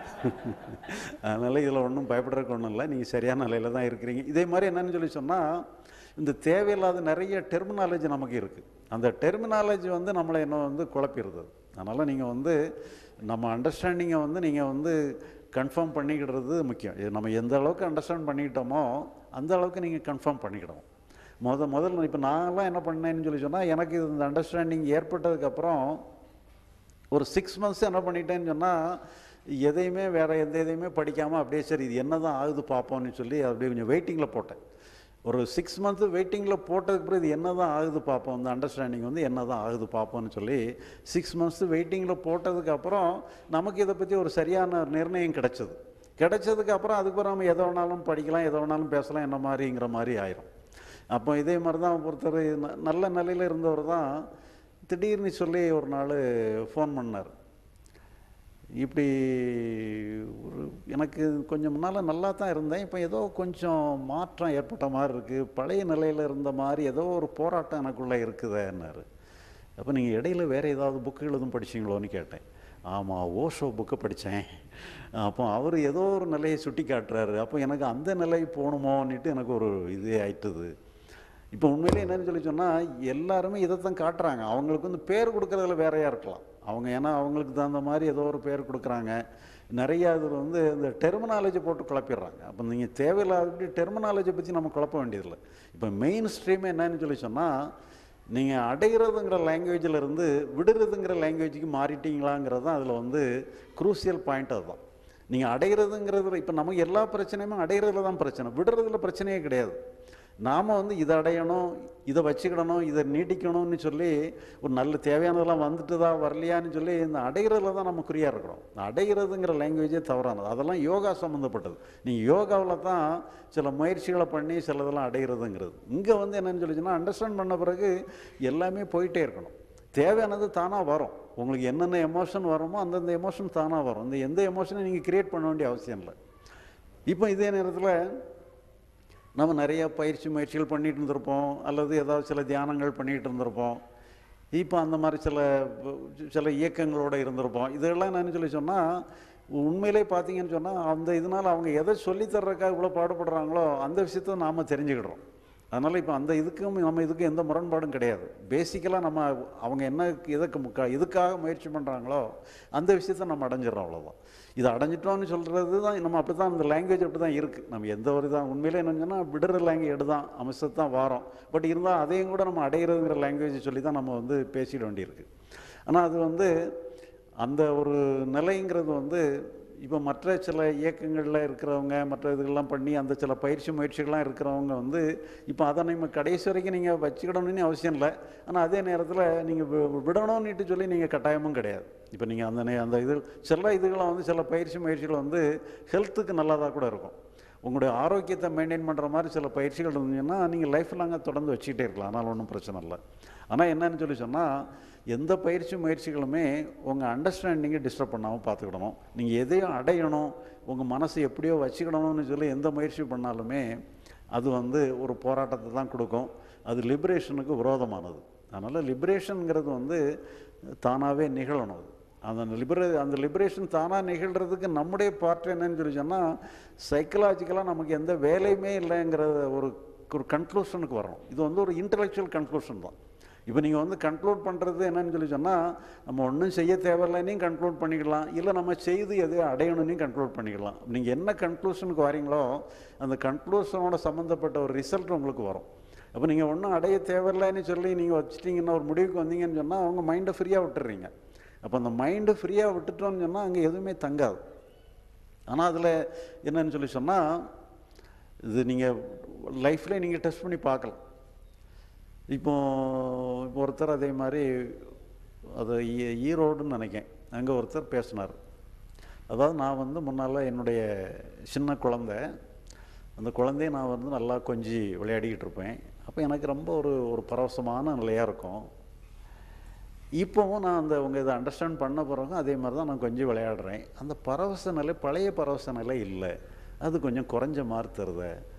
அதனால் இதில் ஒன்றும் பயப்படுறதுக்கு ஒன்றும் இல்லை நீங்கள் சரியான நிலையில் தான் இருக்கிறீங்க இதே மாதிரி என்னன்னு சொல்லி சொன்னால் இந்த தேவையில்லாத நிறைய டெர்மினாலஜி நமக்கு இருக்குது அந்த டெர்மினாலஜி வந்து நம்மளை என்ன வந்து குழப்பிடுது அதனால் நீங்கள் வந்து நம்ம அண்டர்ஸ்டாண்டிங்கை வந்து நீங்கள் வந்து கன்ஃபார்ம் பண்ணிக்கிடுறது முக்கியம் இது நம்ம எந்த அளவுக்கு அண்டர்ஸ்டாண்ட் பண்ணிக்கிட்டோமோ அந்த அளவுக்கு நீங்கள் கன்ஃபார்ம் பண்ணிக்கிடணும் முத முதல்ல இப்போ நான்லாம் என்ன பண்ணேன்னு சொல்லி சொன்னால் எனக்கு இது இந்த அண்டர்ஸ்டாண்டிங் ஏற்பட்டதுக்கப்புறம் ஒரு சிக்ஸ் மந்த்ஸ் என்ன பண்ணிட்டேன்னு சொன்னால் எதையுமே வேறு எந்த எதையுமே படிக்காமல் அப்படியே சரி இது என்ன தான் ஆகுது பார்ப்போம்னு சொல்லி அப்படியே கொஞ்சம் வெயிட்டிங்கில் போட்டேன் ஒரு சிக்ஸ் மந்த்து வெயிட்டிங்கில் போட்டதுக்கு பிறகு இது என்ன தான் ஆகுது பார்ப்போம் இந்த அண்டர்ஸ்டாண்டிங் வந்து என்ன தான் ஆகுது பார்ப்போம்னு சொல்லி சிக்ஸ் மந்த்ஸ் வெயிட்டிங்கில் போட்டதுக்கப்புறம் நமக்கு இதை பற்றி ஒரு சரியான நிர்ணயம் கிடைச்சது கிடைச்சதுக்கு அப்புறம் அதுக்கு நம்ம எதை வேணாலும் படிக்கலாம் எதை வேணாலும் பேசலாம் என்ன மாதிரிங்கிற மாதிரி ஆயிரும் அப்போ இதே மாதிரி தான் ஒருத்தர் ந- நல்ல நிலையில் இருந்தவர் தான் திடீர்னு சொல்லி ஒரு நாள் ஃபோன் பண்ணார் இப்படி ஒரு எனக்கு கொஞ்சம் முன்னால் நல்லா தான் இருந்தேன் இப்போ ஏதோ கொஞ்சம் மாற்றம் ஏற்பட்ட மாதிரி இருக்குது பழைய நிலையில் இருந்த மாதிரி ஏதோ ஒரு போராட்டம் எனக்குள்ளே இருக்குதேன்னாரு அப்போ நீங்கள் இடையில வேறு ஏதாவது புக்குகள் எதுவும் படிச்சீங்களோன்னு கேட்டேன் ஆமாம் ஓஷோ புக்கை படித்தேன் அப்போ அவர் ஏதோ ஒரு நிலையை சுட்டி காட்டுறாரு அப்போ எனக்கு அந்த நிலை போகணுமோன்னுட்டு எனக்கு ஒரு இதே ஆயிட்டுது இப்போ உண்மையிலே என்னன்னு சொல்லி சொன்னால் எல்லாருமே இதைத்தான் காட்டுறாங்க அவங்களுக்கு வந்து பேர் கொடுக்கறதுல வேறையாக இருக்கலாம் அவங்க ஏன்னா அவங்களுக்கு தகுந்த மாதிரி ஏதோ ஒரு பேர் கொடுக்குறாங்க நிறைய இது வந்து இந்த டெர்மினாலஜி போட்டு குழப்பிடுறாங்க அப்போ நீங்கள் தேவையில்லாத டெர்மினாலஜி பற்றி நம்ம குழப்ப வேண்டியதில்லை இப்போ மெயின் ஸ்ட்ரீம் என்னன்னு சொல்லி சொன்னால் நீங்கள் அடைகிறதுங்கிற லாங்குவேஜில் இருந்து விடுறதுங்கிற லாங்குவேஜுக்கு மாறிட்டீங்களாங்கிறது தான் அதில் வந்து குரூசியல் பாயிண்ட் அதுதான் நீங்கள் அடைகிறதுங்கிறது இப்போ நமக்கு எல்லா பிரச்சனையுமே அடைகிறதுல தான் பிரச்சனை விடுறதுல பிரச்சனையே கிடையாது நாம் வந்து இதை அடையணும் இதை வச்சுக்கிடணும் இதை நீட்டிக்கணும்னு சொல்லி ஒரு நல்ல தேவையானதெல்லாம் வந்துட்டுதா வரலையான்னு சொல்லி இந்த அடைகிறதுல தான் நம்ம குறியாக இருக்கிறோம் இந்த அடைகிறதுங்கிற லாங்குவேஜே தவறானது அதெல்லாம் யோகா சம்மந்தப்பட்டது நீங்கள் யோகாவில் தான் சில முயற்சிகளை பண்ணி சிலதெல்லாம் அடைகிறதுங்கிறது இங்கே வந்து என்னன்னு சொல்லிச்சுன்னா அண்டர்ஸ்டாண்ட் பண்ண பிறகு எல்லாமே போயிட்டே இருக்கணும் தேவையானது தானாக வரும் உங்களுக்கு என்னென்ன எமோஷன் வருமோ அந்தந்த எமோஷன் தானாக வரும் இந்த எந்த எமோஷனை நீங்கள் கிரியேட் பண்ண வேண்டிய அவசியம் இல்லை இப்போ இதே நேரத்தில் நம்ம நிறைய பயிற்சி முயற்சிகள் பண்ணிட்டு இருந்திருப்போம் அல்லது ஏதாவது சில தியானங்கள் பண்ணிட்டு இருந்திருப்போம் இப்போ அந்த மாதிரி சில சில இயக்கங்களோட இருந்திருப்போம் இதெல்லாம் என்னன்னு சொல்லி சொன்னால் உண்மையிலே பார்த்தீங்கன்னு சொன்னால் அந்த இதனால் அவங்க எதை சொல்லித் தர்றதுக்காக இவ்வளோ பாடுபடுறாங்களோ அந்த விஷயத்த நாம் தெரிஞ்சுக்கிடுறோம் அதனால் இப்போ அந்த இதுக்கும் நம்ம இதுக்கும் எந்த முரண்பாடும் கிடையாது பேசிக்கலாக நம்ம அவங்க என்ன இதுக்கு முக்கா இதுக்காக முயற்சி பண்ணுறாங்களோ அந்த விஷயத்த நம்ம அடைஞ்சிடறோம் அவ்வளோதான் இது அடைஞ்சிட்டோம்னு சொல்கிறது தான் நம்ம அப்படி தான் இந்த லாங்குவேஜ் அப்படி தான் இருக்குது நம்ம எந்த ஒரு இதாக உண்மையிலே என்னன்னு சொன்னால் விடுற லாங்குவேஜ் தான் அம்சத்து தான் வாரோம் பட் இருந்தால் அதையும் கூட நம்ம அடைகிறதுங்கிற லாங்குவேஜ் சொல்லி தான் நம்ம வந்து பேசிட வேண்டியிருக்கு ஆனால் அது வந்து அந்த ஒரு நிலைங்கிறது வந்து இப்போ மற்ற சில இயக்கங்களில் இருக்கிறவங்க மற்ற இதுகள்லாம் பண்ணி அந்த சில பயிற்சி முயற்சிகள்லாம் இருக்கிறவங்க வந்து இப்போ அதை நம்ம கடைசி வரைக்கும் நீங்கள் வச்சுக்கிடணும்னு அவசியம் இல்லை ஆனால் அதே நேரத்தில் நீங்கள் விடணும்னுட்டு சொல்லி நீங்கள் கட்டாயமும் கிடையாது இப்போ நீங்கள் அந்த நே- அந்த இது சில இதுகளை வந்து சில பயிற்சி முயற்சிகள் வந்து ஹெல்த்துக்கு நல்லதாக கூட இருக்கும் உங்களுடைய ஆரோக்கியத்தை மெயின்டைன் பண்ணுற மாதிரி சில பயிற்சிகள் இருந்தீங்கன்னா நீங்கள் லைஃப் லாங்காக தொடர்ந்து வச்சுக்கிட்டே இருக்கலாம் அதனால் ஒன்றும் பிரச்சனை இல்லை ஆனால் என்னன்னு சொல்லி சொன்னால் எந்த பயிற்சி முயற்சிகளுமே உங்கள் அண்டர்ஸ்டாண்டிங்கை டிஸ்டர்ப் பண்ணாமல் பார்த்துக்கிடணும் நீங்கள் எதையும் அடையணும் உங்கள் மனசை எப்படியோ வச்சுக்கிடணும்னு சொல்லி எந்த முயற்சி பண்ணாலுமே அது வந்து ஒரு போராட்டத்தை தான் கொடுக்கும் அது லிபரேஷனுக்கு விரோதமானது அதனால் லிபரேஷனுங்கிறது வந்து தானாகவே நிகழணும் அது அந்த லிபரே அந்த லிபரேஷன் தானாக நிகழ்கிறதுக்கு நம்முடைய பார்ட் என்னன்னு சொல்லி சொன்னால் சைக்கலாஜிக்கலாக நமக்கு எந்த வேலையுமே இல்லைங்கிற ஒரு ஒரு கன்க்ளூஷனுக்கு வரணும் இது வந்து ஒரு இன்டலெக்சுவல் கன்க்ளூஷன் தான் இப்போ நீங்கள் வந்து கன்க்ளூட் பண்ணுறது என்னன்னு சொல்லி சொன்னால் நம்ம ஒன்றும் செய்ய தேவையில்லைன்னு கன்க்ளூட் பண்ணிக்கலாம் இல்லை நம்ம செய்து எதை அடையணும்னு கன்க்ளூட் பண்ணிக்கலாம் நீங்கள் என்ன கன்க்ளூஷனுக்கு வரீங்களோ அந்த கன்க்ளூஷனோட சம்மந்தப்பட்ட ஒரு ரிசல்ட் உங்களுக்கு வரும் அப்போ நீங்கள் ஒன்றும் அடைய தேவையில்லைன்னு சொல்லி நீங்கள் வச்சுட்டிங்கன்னா ஒரு முடிவுக்கு வந்தீங்கன்னு சொன்னால் அவங்க மைண்டை ஃப்ரீயாக விட்டுறீங்க அப்போ அந்த மைண்டை ஃப்ரீயாக விட்டுட்டோம்னு சொன்னால் அங்கே எதுவுமே தங்காது ஆனால் அதில் என்னன்னு சொல்லி சொன்னால் இது நீங்கள் லைஃப்பில் நீங்கள் டெஸ்ட் பண்ணி பார்க்கலாம் இப்போ இப்போ ஒருத்தர் அதே மாதிரி அது ஈ- ஈரோடுன்னு நினைக்கேன் அங்கே ஒருத்தர் பேசினார் அதாவது நான் வந்து முன்னால் என்னுடைய சின்ன குழந்தை அந்த குழந்தைய நான் வந்து நல்லா கொஞ்சி விளையாடிக்கிட்டு இருப்பேன் அப்போ எனக்கு ரொம்ப ஒரு ஒரு பரவசமான நிலையாக இருக்கும் இப்போவும் நான் அந்த அவங்க இதை அண்டர்ஸ்டாண்ட் பண்ண பிறகும் அதே மாதிரி தான் நான் கொஞ்சம் விளையாடுறேன் அந்த பரவச நிலை பழைய பரவச நிலை இல்லை அது கொஞ்சம் குறைஞ்ச மாதிரி தருது